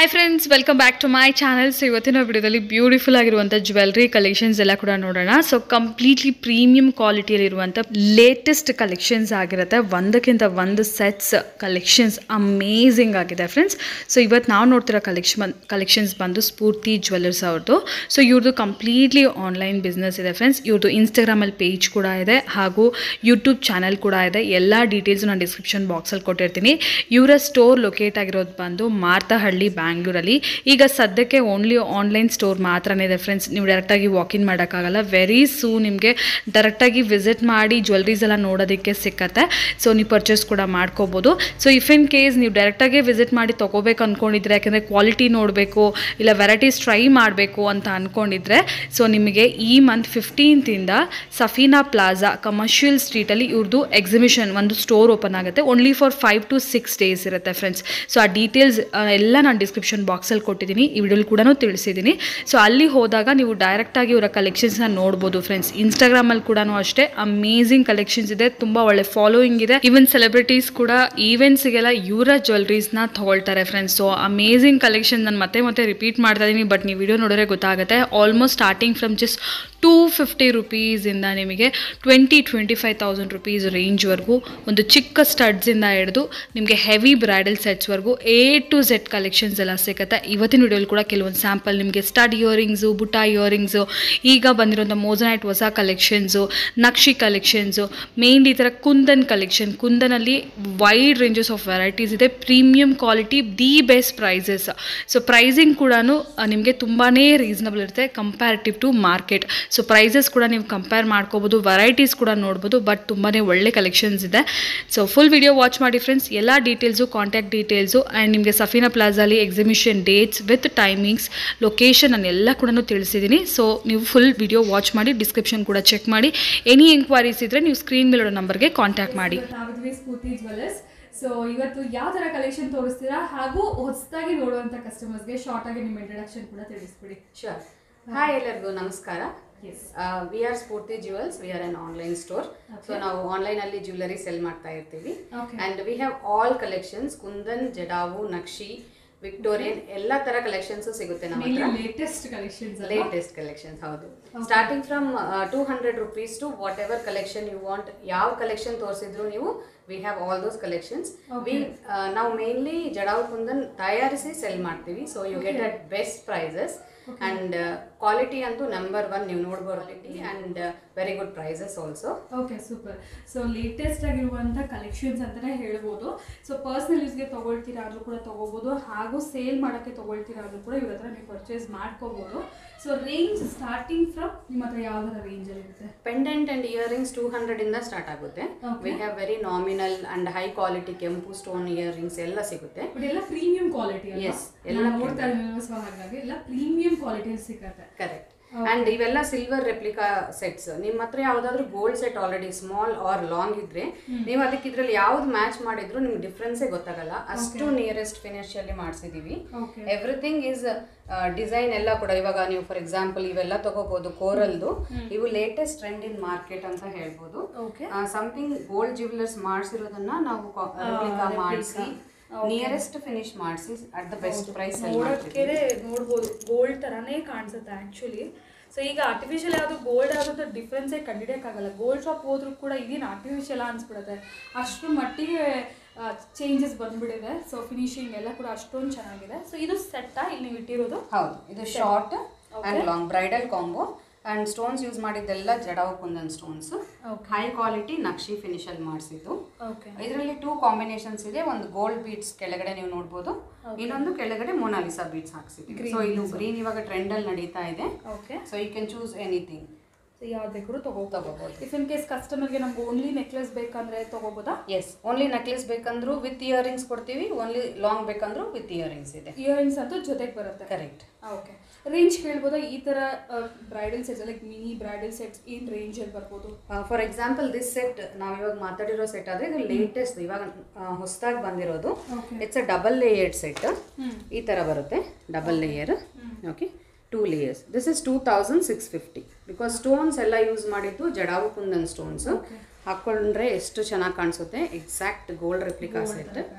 Hi friends welcome back to my channel so ಇವತ್ತಿನ ವಿಡಿಯೋದಲ್ಲಿ beautiful ಆಗಿರುವಂಥ ಜ್ಯುವೆಲ್ರಿ ಕಲೆಕ್ಷನ್ಸ್ ಎಲ್ಲ ಕೂಡ ನೋಡೋಣ ಸೊ ಕಂಪ್ಲೀಟ್ಲಿ ಪ್ರೀಮಿಯಂ ಕ್ವಾಲಿಟಿಯಲ್ಲಿರುವಂಥ ಲೇಟೆಸ್ಟ್ ಕಲೆಕ್ಷನ್ಸ್ ಆಗಿರುತ್ತೆ ಒಂದಕ್ಕಿಂತ ಒಂದು ಸೆಟ್ಸ್ ಕಲೆಕ್ಷನ್ಸ್ ಅಮೇಝಿಂಗ್ ಆಗಿದೆ ಫ್ರೆಂಡ್ಸ್ ಸೊ ಇವತ್ತು ನಾವು ನೋಡ್ತಿರೋ ಕಲೆಕ್ಷನ್ ಕಲೆಕ್ಷನ್ಸ್ ಬಂದು ಸ್ಫೂರ್ತಿ ಜ್ಯುವೆಲ್ಲರ್ಸ್ ಅವ್ರದ್ದು ಸೊ ಇವ್ರದ್ದು ಕಂಪ್ಲೀಟ್ಲಿ ಆನ್ಲೈನ್ ಬಿಸ್ನೆಸ್ ಇದೆ ಫ್ರೆಂಡ್ಸ್ ಇವ್ರದ್ದು ಇನ್ಸ್ಟಾಗ್ರಾಮಲ್ಲಿ ಪೇಜ್ ಕೂಡ ಇದೆ ಹಾಗೂ ಯೂಟ್ಯೂಬ್ ಚಾನಲ್ ಕೂಡ ಇದೆ ಎಲ್ಲ ಡೀಟೇಲ್ಸು ನಾನು ಡಿಸ್ಕ್ರಿಪ್ಷನ್ ಬಾಕ್ಸಲ್ಲಿ ಕೊಟ್ಟಿರ್ತೀನಿ ಇವರ ಸ್ಟೋರ್ ಲೊಕೇಟ್ ಆಗಿರೋದು ಬಂದು ಮಾರ್ತಹಳ್ಳಿ ಬ್ಯಾಂಗ್ಳೂರಲ್ಲಿ ಈಗ ಸದ್ಯಕ್ಕೆ ಓನ್ಲಿ ಆನ್ಲೈನ್ ಸ್ಟೋರ್ ಮಾತ್ರನೇ ಇದೆ ಫ್ರೆಂಡ್ಸ್ ನೀವು ಡೈರೆಕ್ಟಾಗಿ ವಾಕಿನ್ ಮಾಡೋಕ್ಕಾಗಲ್ಲ ವೆರಿ ಸೂ ನಿಮಗೆ ಡೈರೆಕ್ಟಾಗಿ ವಿಸಿಟ್ ಮಾಡಿ ಜ್ಯುವೆಲ್ರೀಸ್ ಎಲ್ಲ ನೋಡೋದಕ್ಕೆ ಸಿಕ್ಕತ್ತೆ ಸೊ ನೀವು ಪರ್ಚೇಸ್ ಕೂಡ ಮಾಡ್ಕೋಬೋದು ಸೊ ಇಫ್ ಇನ್ ಕೇಸ್ ನೀವು ಡೈರೆಕ್ಟಾಗಿ ವಿಸಿಟ್ ಮಾಡಿ ತೊಗೋಬೇಕು ಅಂದ್ಕೊಂಡಿದ್ರೆ ಯಾಕೆಂದರೆ ಕ್ವಾಲಿಟಿ ನೋಡಬೇಕು ಇಲ್ಲ ವೆರೈಟೀಸ್ ಟ್ರೈ ಮಾಡಬೇಕು ಅಂತ ಅಂದ್ಕೊಂಡಿದ್ರೆ ಸೊ ನಿಮಗೆ ಈ ಮಂತ್ ಫಿಫ್ಟೀನ್ತಿಂದ ಸಫೀನಾ ಪ್ಲಾಜಾ ಕಮರ್ಷಿಯಲ್ ಸ್ಟ್ರೀಟಲ್ಲಿ ಇವ್ರದ್ದು ಎಕ್ಸಿಬಿಷನ್ ಒಂದು ಸ್ಟೋರ್ ಓಪನ್ ಆಗುತ್ತೆ only for five to six days ಇರುತ್ತೆ ಫ್ರೆಂಡ್ಸ್ ಸೊ ಆ ಡೀಟೇಲ್ಸ್ ಎಲ್ಲ ನಾನು ಡಿಸ್ಕ್ರಿಪ್ಷನ್ ಬಾಕ್ಸಲ್ಲಿ ಕೊಟ್ಟಿದ್ದೀನಿ ಈ ವಿಡಿಯೋಲಿ ಕೂಡ ತಿಳಿಸಿದ್ದೀನಿ ಸೊ ಅಲ್ಲಿ ಹೋದಾಗ ನೀವು ಡೈರೆಕ್ಟಾಗಿ ಇವರ ಕಲೆಕ್ಷನ್ಸ್ನ ನೋಡ್ಬೋದು ಫ್ರೆಂಡ್ಸ್ ಇನ್ಸ್ಟಾಗ್ರಾಮಲ್ಲಿ ಕೂಡ ಅಷ್ಟೇ ಅಮೇಝಿಂಗ್ ಕಲೆಕ್ಷನ್ಸ್ ಇದೆ ತುಂಬ ಒಳ್ಳೆ ಫಾಲೋಯಿಂಗ್ ಇದೆ ಈವನ್ ಸೆಲೆಬ್ರಿಟೀಸ್ ಕೂಡ ಈವೆಂಟ್ಸ್ಗೆಲ್ಲ ಇವರ ಜ್ಯುವೆಲ್ರೀಸ್ನ ತಗೊಳ್ತಾರೆ ಫ್ರೆಂಡ್ಸ್ ಸೊ ಅಮೇಝಿಂಗ್ ಕಲೆಕ್ಷನ್ ನಾನು ಮತ್ತೆ ಮತ್ತೆ ರಿಪೀಟ್ ಮಾಡ್ತಾ ಇದ್ದೀನಿ ಬಟ್ ನೀವು ವಿಡಿಯೋ ನೋಡಿದ್ರೆ ಗೊತ್ತಾಗುತ್ತೆ almost starting from just two fifty ರುಪೀಸಿಂದ ನಿಮಗೆ twenty twenty five thousand rupees ರೇಂಜ್ವರೆಗೂ ಒಂದು ಚಿಕ್ಕ ಸ್ಟಡ್ಸಿಂದ ಹಿಡಿದು ನಿಮಗೆ ಹೆವಿ ಬ್ರೈಡಲ್ ಸೆಟ್ಸ್ವರೆಗೂ ಎ ಟು ಝೆಡ್ ಕಲೆಕ್ಷನ್ಸ್ ಎಲ್ಲ ಸಿಗುತ್ತೆ ಇವತ್ತಿನ ವಿಡಿಯೋಲಿ ಕೂಡ ಕೆಲವೊಂದು ಸ್ಯಾಂಪಲ್ ನಿಮಗೆ ಸ್ಟಡ್ ಇಯರಿಂಗ್ಸು ಬುಟ್ಟ ಇಯರಿಂಗ್ಸು ಈಗ ಬಂದಿರೋಂಥ ಮೋಸನೈಟ್ ಹೊಸ ಕಲೆಕ್ಷನ್ಸು ನಕ್ಷಿ ಕಲೆಕ್ಷನ್ಸು ಮೇನ್ ಈ ಥರ ಕುಂದನ್ ಕಲೆಕ್ಷನ್ ಕುಂದನಲ್ಲಿ ವೈಡ್ ರೇಂಜಸ್ ಆಫ್ ವೆರೈಟೀಸ್ ಇದೆ premium quality the best prices so pricing ಕೂಡ ನಿಮಗೆ ತುಂಬಾ ರೀಸನಬಲ್ ಇರುತ್ತೆ comparative to market so prices ಕೂಡ ನೀವು ಕಂಪೇರ್ ಮಾಡ್ಕೋಬೋದು ವೆರೈಟೀಸ್ ಕೂಡ ನೋಡ್ಬೋದು ಬಟ್ ತುಂಬಾ ಒಳ್ಳೆ ಕಲೆಕ್ಷನ್ಸ್ ಇದೆ ಸೊ ಫುಲ್ ವಿಡಿಯೋ ವಾಚ್ ಮಾಡಿ ಫ್ರೆಂಡ್ಸ್ ಎಲ್ಲ ಡೀಟೇಲ್ಸು ಕಾಂಟ್ಯಾಕ್ಟ್ ಡೀಟೇಲ್ಸು ಆ್ಯಂಡ್ ನಿಮಗೆ ಸಫೀನಾ ಪ್ಲಾಜಾಲಿ exhibition dates with timings location ನಾನು ಎಲ್ಲ ಕೂಡ ತಿಳಿಸಿದ್ದೀನಿ ಸೊ ನೀವು ಫುಲ್ ವಿಡಿಯೋ ವಾಚ್ ಮಾಡಿ ಡಿಸ್ಕ್ರಿಪ್ಷನ್ ಕೂಡ ಚೆಕ್ ಮಾಡಿ ಎನಿ ಎಂಕ್ವೈರೀಸ್ ಇದ್ದರೆ ನೀವು ಸ್ಕ್ರೀನ್ ಮೇಲಿರೋ ನಂಬರ್ಗೆ ಕಾಂಟ್ಯಾಕ್ಟ್ ಮಾಡಿ ನಾವಿದ್ವಿ ಸ್ಫೂರ್ತಿ ಜ್ಯುವೆಲ್ಲರ್ಸ್ ಸೊ ಇವತ್ತು ಯಾವ ತರ ಕಲೆಕ್ಷನ್ ತೋರಿಸ್ತೀರಾ ಹಾಗೂ ಹೊಸದಾಗಿ ನೋಡುವಂತ ಕಸ್ಟಮರ್ಸ್ಗೆ ಶಾರ್ಟ್ ಆಗಿ ನಿಮ್ಮ ಇಂಟ್ರಡಕ್ಷನ್ ಕೂಡ ತಿಳಿಸ್ಬಿಡಿ ಶೂರ್ ಹಾಯ್ ಎಲ್ಲರಿಗೂ ನಮಸ್ಕಾರ yes we are Spoorthi jewels we are an online store so ನಾವು ಆನ್ಲೈನ್ ಅಲ್ಲಿ ಜ್ಯುವೆಲರಿ ಸೆಲ್ ಮಾಡ್ತಾ ಇರ್ತೀವಿ Okay. And we have all collections kundan jadau nakshi Victorian ಎಲ್ಲ ತರ ಕಲೆಕ್ಷನ್ಸ್ ಸಿಗುತ್ತೆ ನಮ್ಮ ಮೇನ್ಲಿ ಹತ್ರ ಲೇಟೆಸ್ಟ್ ಕಲೆಕ್ಷನ್ಸ್ ಲೇಟೆಸ್ಟ್ ಕಲೆಕ್ಷನ್ಸ್ ಹೌದು starting from two hundred rupees to whatever collection you want ಯಾವ ಕಲೆಕ್ಷನ್ ತೋರಿಸಿದ್ರು ನೀವು we have all those collections we ನಾವು ಮೇನ್ಲಿ ಜಡಾವ್ ಕುಂದನ್ ತಯಾರಿಸಿ ಸೆಲ್ ಮಾಡ್ತೀವಿ so you get at best prices and quality ಅಂತೂ number one ನೀವು ನೋಡ್ಬೋದು and very good prices also okay super so latest ಆಗಿರುವಂಥ ಕಲೆಕ್ಷನ್ಸ್ ಅಂತಾನೆ ಹೇಳ್ಬೋದು ಸೊ ಪರ್ಸನಲ್ ಯೂಸ್ಗೆ ತಗೊಳ್ತೀರಾ ಆದ್ರೂ ಕೂಡ ತಗೋಬೋದು ಹಾಗೂ ಸೇಲ್ ಮಾಡೋಕ್ಕೆ ತಗೊಳ್ತೀರಾ ಆದ್ರೂ ಕೂಡ ಇವ್ರ ಹತ್ರ ನೀವು ಪರ್ಚೇಸ್ ಮಾಡ್ಕೋಬೋದು ಸೊ ರೇಂಜ್ ಸ್ಟಾರ್ಟಿಂಗ್ ಫ್ರಮ್ ನಿಮ್ಮ ಹತ್ರ ಯಾವ ಥರ ರೇಂಜಲ್ಲಿ ಇರುತ್ತೆ pendant and earrings two hundred ಇಂದ ಸ್ಟಾರ್ಟ್ ಆಗುತ್ತೆ Okay. We have very nominal and high quality ಕೆಂಪು ಸ್ಟೋನ್ ಇಯರಿಂಗ್ಸ್ ಎಲ್ಲ ಸಿಗುತ್ತೆ ಬಟ್ ಎಲ್ಲ ಪ್ರೀಮಿಯಂ ಕ್ವಾಲಿಟಿ Yes, ಎಲ್ಲ ಎಲ್ಲ ನೋಡ್ತಾ ಇದ್ದೀವಿ ಸೊ ಹಾಗಾಗಿ ಎಲ್ಲ ಪ್ರೀಮಿಯಂ ಕ್ವಾಲಿಟಿಯಲ್ಲಿ ಸಿಗತ್ತೆ ಕರೆಕ್ಟ್ ಅಂಡ್ ಇವೆಲ್ಲ ಸಿಲ್ವರ್ ರೆಪ್ಲಿಕಾ ಸೆಟ್ಸ್ ನಿಮ್ಮ ಹತ್ರ ಯಾವ್ದಾದ್ರು gold set already small or long ಇದ್ರೆ ನೀವು ಅದಕ್ಕೆ ಇದ್ರಲ್ಲಿ ಯಾವ್ದು ಮ್ಯಾಚ್ ಮಾಡಿದ್ರು ನಿಮ್ಗೆ ಡಿಫ್ರೆನ್ಸೇ ಗೊತ್ತಾಗಲ್ಲ ಅಷ್ಟು ನಿಯರೆಸ್ಟ್ ಫಿನಿಶ್ ಅಲ್ಲಿ ಮಾಡಿಸಿದೀವಿ ಓಕೆ ಎವ್ರಿಥಿಂಗ್ ಈಸ್ ಡಿಸೈನ್ ಎಲ್ಲ ಕೂಡ ಇವಾಗ ನೀವು ಫಾರ್ ಎಕ್ಸಾಂಪಲ್ ಇವೆಲ್ಲ ತಗೋಬಹುದು ಕೋರಲ್ದು ಇವು ಲೇಟೆಸ್ಟ್ ಟ್ರೆಂಡ್ ಇನ್ ಮಾರ್ಕೆಟ್ ಅಂತ ಹೇಳ್ಬೋದು ಓಕೆ ಸಮಥಿಂಗ್ ಗೋಲ್ಡ್ ಜ್ಯುವೆಲರ್ಸ್ ಮಾಡಿಸಿರೋದನ್ನ ನಾವು ರೆಪ್ಲಿಕಾ ಮಾಡಿಸಿ ನಿಯರೆಸ್ಟ್ ಫಿನಿಶ್ ಮಾಡಿಸಿ ಅಟ್ ದ ಬೆಸ್ಟ್ ಪ್ರೈಸ್ ನೋಡೋಕ್ಕೆ ನೋಡ್ಬೋದು ಗೋಲ್ಡ್ ಥರನೇ ಕಾಣಿಸುತ್ತೆ ಆ್ಯಕ್ಚುಲಿ ಸೊ ಈಗ ಆರ್ಟಿಫಿಷಿಯಲ್ ಯಾವುದು ಗೋಲ್ಡ್ ಯಾವುದಂತ ಡಿಫ್ರೆನ್ಸೇ ಕಂಡಿಡಿಯೋಕ್ಕಾಗಲ್ಲ ಗೋಲ್ಡ್ ಶಾಪ್ ಹೋದ್ರೂ ಕೂಡ ಇದೇನು ಆರ್ಟಿಫಿಷಿಯಲ್ ಅನ್ಸ್ಬಿಡುತ್ತೆ ಅಷ್ಟರ ಮಟ್ಟಿಗೆ ಚೇಂಜಸ್ ಬಂದ್ಬಿಟ್ಟಿದೆ ಸೊ ಫಿನಿಶಿಂಗ್ ಎಲ್ಲ ಕೂಡ ಅಷ್ಟೊಂದು ಚೆನ್ನಾಗಿದೆ ಸೊ ಇದು ಸೆಟ್ಟಾ ಇಲ್ಲಿ ನೀವು ಇಟ್ಟಿರೋದು ಹೌದು ಇದು short and long bridal combo and stones use ಮಾಡಿದ್ದೆಲ್ಲ jadau kundan stones high quality nakshi finish ಅಲ್ಲಿ ಮಾಡಿಸಿದ್ದು ಓಕೆ ಇದರಲ್ಲಿ ಟೂ ಕಾಂಬಿನೇಷನ್ಸ್ ಇದೆ ಒಂದು ಗೋಲ್ಡ್ ಬೀಡ್ಸ್ ಕೆಳಗಡೆ ನೀವು ನೋಡ್ಬೋದು ಇನ್ನೊಂದು ಕೆಳಗಡೆ ಮೊನಾಲಿಸಾ ಬೀಡ್ಸ್ ಹಾಕ್ಸಿದ್ದೀವಿ ಸೊ ಇದು ಗ್ರೀನ್ ಇವಾಗ ಟ್ರೆಂಡ್ ಅಲ್ಲಿ ನಡೀತಾ ಇದೆ okay so you can choose anything so ಯಾವ್ದು ಬೇಕಾದ್ರೂ ತಗೋಬೋದು ತಗೋಬಹುದು ಇಫ್ ಇನ್ ಕೇಸ್ ಕಸ್ಟಮರ್ಗೆ ನಮ್ಗೆ ಓನ್ಲಿ ನೆಕ್ಲೆಸ್ ಬೇಕಂದ್ರೆ ತಗೋಬೋದಾ ಎಸ್ ಓನ್ಲಿ ನೆಕ್ಲೆಸ್ ಬೇಕಂದ್ರೂ ವಿತ್ ಇಯರಿಂಗ್ಸ್ ಕೊಡ್ತೀವಿ ಓನ್ಲಿ ಲಾಂಗ್ ಬೇಕಂದ್ರೂ ವಿತ್ ಇಯರಿಂಗ್ಸ್ ಇದೆ ಇಯರಿಂಗ್ಸ್ ಅಂತೂ ಜೊತೆಗೆ ಬರುತ್ತೆ ಕರೆಕ್ಟ್ ಓಕೆ ರೇಂಜ್ ಕೇಳ್ಬೋದಾ ಈ ಥರ bridal sets like mini bridal sets ಏನು ರೇಂಜಲ್ಲಿ ಬರ್ಬೋದು ಫಾರ್ ಎಕ್ಸಾಂಪಲ್ ದಿಸ್ ಸೆಟ್ ನಾವು ಇವಾಗ ಮಾತಾಡಿರೋ ಸೆಟ್ ಆದರೆ ಇದು ಲೇಟೆಸ್ಟ್ ಇವಾಗ ಹೊಸದಾಗಿ ಬಂದಿರೋದು Okay. It's a double layered set ಈ ಥರ ಬರುತ್ತೆ double layer okay two layers this is two thousand six fifty because stones ಎಲ್ಲ ಯೂಸ್ ಮಾಡಿದ್ದು ಜಡಾವು ಕುಂದನ್ ಸ್ಟೋನ್ಸ್ ಹಾಕ್ಕೊಂಡ್ರೆ ಎಷ್ಟು ಚೆನ್ನಾಗಿ ಕಾಣಿಸುತ್ತೆ exact gold replica set